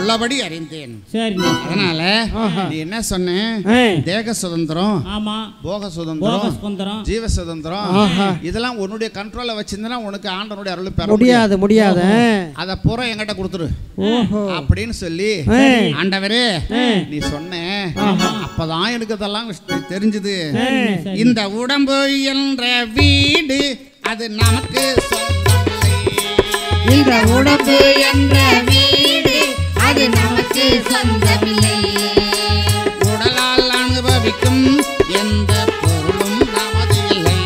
உள்ளபடி அறிந்தேன் சரிண்ணே அதனால நீ என்ன சொன்ன ஆ. தேக சுதந்திரம் ஆமா போக போக சுதந்திரம் சுதந்திரம் ஜீவ சுதந்திரம் இதெல்லாம் உன்னுடைய கண்ட்ரோல்ல வச்சிருந்தா உனக்கு ஆண்டனுடைய அருள் பெற முடியாது முடியாது அத பூரா என்கிட்ட கொடுத்துரு ஓஹோ அப்படின்னு சொல்லி ஆ. ஆண்டவரே நீ சொன்ன அப்பதான் எனக்கு இதெல்லாம் தெரிஞ்சது சரிண்ணே சரி இந்த உடம்பு என்ற வீடு அது நமக்கு சொந்தமில்லை. இந்த உடம்பு என்ற வீடு அது நமக்கு சொந்தமில்லை உடலால் அனுபவிக்கும் எந்த பொருளும் நமது இல்லை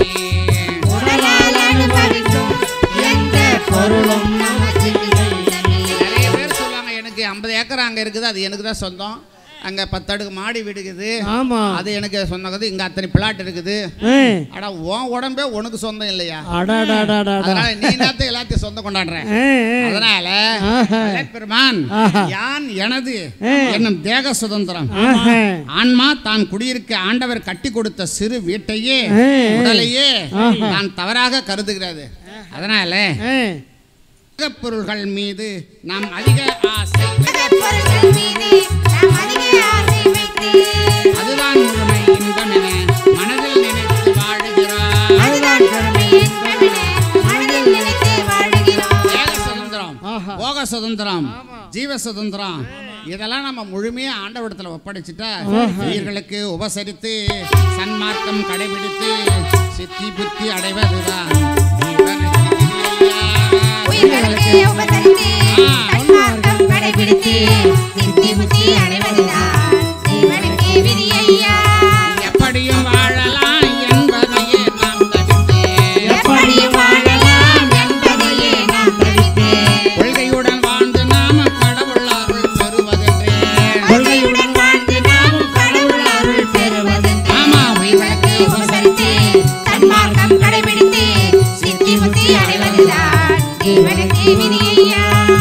உடலால் அனுபவிக்கும் எந்த பொருளும் நமக்கு சொந்தமில்லை நிறைய பேர் சொல்லுவாங்க எனக்கு ஐம்பது ஏக்கர் அங்க இருக்குது அது எனக்கு தான் சொந்தம் அங்க பத்து அடுக்கு மாடி வீடு இருக்குது ஆமா அது எனக்கு சொந்தம் இங்க அத்தனை பிளாட் இருக்குது ஆ. அட உன் உடம்பே உனக்கு சொந்தம் இல்லையா அடாடாடாடா அதனால நீ நேரத்தை எல்லாத்தையும் சொந்தம் கொண்டாடுற ஆ, ஆ. அதனால ஆஹா. பெருமான் ஆஹா. யான் எனது என்னும் தேக சுதந்திரம் ஆஹா. ஆன்மா தான் குடியிருக்க ஆண்டவர் கட்டி கொடுத்த சிறு வீட்டையே ஆ. உடலையே ஆஹா. தான் தவறாக கருதுகிறது அதனால ஆ. உலகப் பொருள்கள் மீது நாம் அதிக ஆசை பொருள்கள் மீது நாம் அதிக ஆசை வைத்து அதுதான் முழுமை இன்பம் என மனதில் நினைத்து வாழுகிறார் அதுதான் பொறுமை என்பவனே மனதில் நினைத்து வாழுகிறோம் தேக சுதந்திரம் ஆஹா. போக சுதந்திரம் ஜீவ சுதந்திரம் இதெல்லாம் நம்ம முழுமையா ஆண்டவடத்துல ஒப்படைச்சிட்டா உயிர்களுக்கு உபசரித்து சன்மார்க்கம் கடைபிடித்து சித்தி புத்தி அடைவதுதான் ஜீவனுக்கு விதியையா. உயிர்களுக்கு உபசரித்து சன்மார்க்கம் கடைபிடித்து சித்தி புத்தி அடைவதுதான் ஜீவனுக்கு விதியையா எப்படியும் வாழலாம் என்பதையே நாம் தவிர்த்து எப்படி வாழலாம் என்பதையே நாம் தவிர்த்து கொள்கையுடன் வாழ்ந்து நாம கடவுள் அருள் பெறுவதென்றே கொள்கையுடன் வாழ்ந்து நாமும் கடவுள் அருள் பெறுவதென்று ஆமா உயிர்களுக்கு உபசரித்து சன்மார்க்கம் கடைபிடித்து சித்தி புத்தி அடைவதுதான் ஜீவனுக்கு விதியையா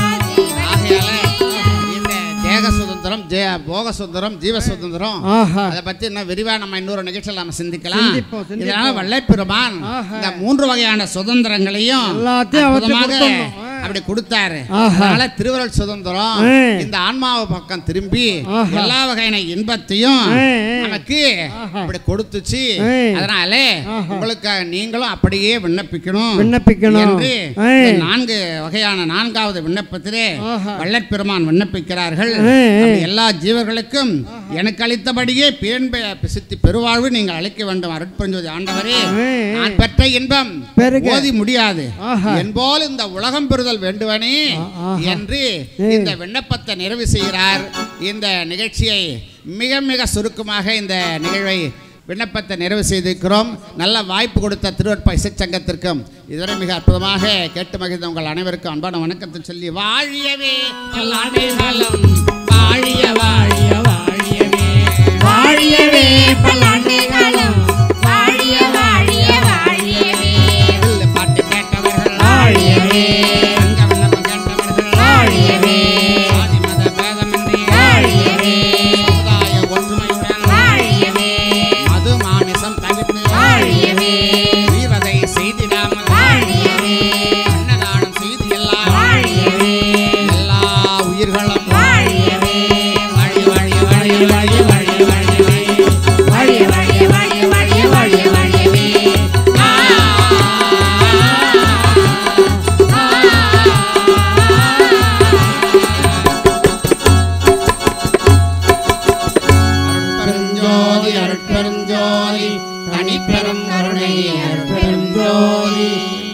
ஆகையால ஜீவனுக்கு இந்த தேக சுதந்திரம் ஜெய போக சுதந்திரம் ஜீவ சுதந்திரம் ஆஹா. அதை பத்தி இன்னும் விரிவா நம்ம இன்னொரு நிகழ்ச்சியில் நம்ம சிந்திக்கலாம் சிந்திப்போம், சிந்திப்போம். இதனால வல்லைப்பெருமான் ஆஹா. இந்த மூன்று வகையான சுதந்திரங்களையும் எல்லாத்தையும் அவர்ட்ட அற்புதமாக கொடுத்தோம். அப்படி கொடுத்தாரு ஆஹா. அதனால திருவருள் சுதந்திரம் ஆ. இந்த ஆன்மாவை பக்கம் திரும்பி ஆஹா. எல்லா வகையான இன்பத்தையும் ஆ, ஆ. நமக்கு ஆஹா. அப்படி கொடுத்துச்சு ஆ. அதனால ஆஹா. உங்களுக்கு நீங்களும் அப்படியே விண்ணப்பிக்கணும் விண்ணப்பிக்கணும். என்று ஆ. இந்த நான்கு வகையான நான்காவது விண்ணப்பத்திலே ஆஹா. வள்ளற்பெருமான் விண்ணப்பிக்கிறார்கள் ஆ, ஆ. அப்படி எல்லா ஜீவர்களுக்கும் எனக்கு அளித்தபடியே பேன்ப சித்தி பெருவாழ்வு நீங்கள் அளிக்க வேண்டும் அருட்பஞ்சோதி ஆண்டவரே ஆ, ஆ. நான் பெற்ற இன்பம் பெருக. ஓதி முடியாது ஆஹா. என்போல் இந்த உலகம் பெறுதல் வேண்டுவனே ஆஹா. என்று ஏ. இந்த விண்ணப்பத்தை நிறைவு செய்கிறார் இந்த நிகழ்ச்சியை மிக மிக சுருக்கமாக இந்த நிகழ்வை விண்ணப்பத்தை நிறைவு செய்திருக்கிறோம் நல்ல வாய்ப்பு கொடுத்த திருவற்ப இசைச்சங்கத்திற்கும் இதுவரை மிக அற்புதமாக கேட்டு மகிழ்ந்த உங்கள் அனைவருக்கும் அன்பான வணக்கத்தை சொல்லி வாழியவே பல்லாண்டு காலம் வாழிய வாழிய வாழியவே வாழியவே பல்லாண்டு காலம் வாழிய வாழிய வாழியவே வில்லு பாட்டு கேட்டவர்கள் வாழியவே. அங்க விண்ணப்பம் கேட்டவர்கள் வாழியவே. சாதி மத பேதமின்றி வாழியவே. சமுதாய ஒற்றுமையுடன் வாழியவே மது மாமிசம் தவிர்த்து வாழியவே வீரதை செய்திடாமல் வாழியவே அன்னதானம் செய்து எல்லா வாழியவே எல்லா உயிர்களும் வாழியவே வாழி வாழி வாழி வாழி வாழி வாழி வாழி வாழிய வாழிய வாழிய வாழிய வாழிய வாழியவே ஆ அருட்பெருஞ்சோதி அருட்பெருஞ்சோதி தனிப்பெரும் கருணை அருட்பெருஞ்சோதி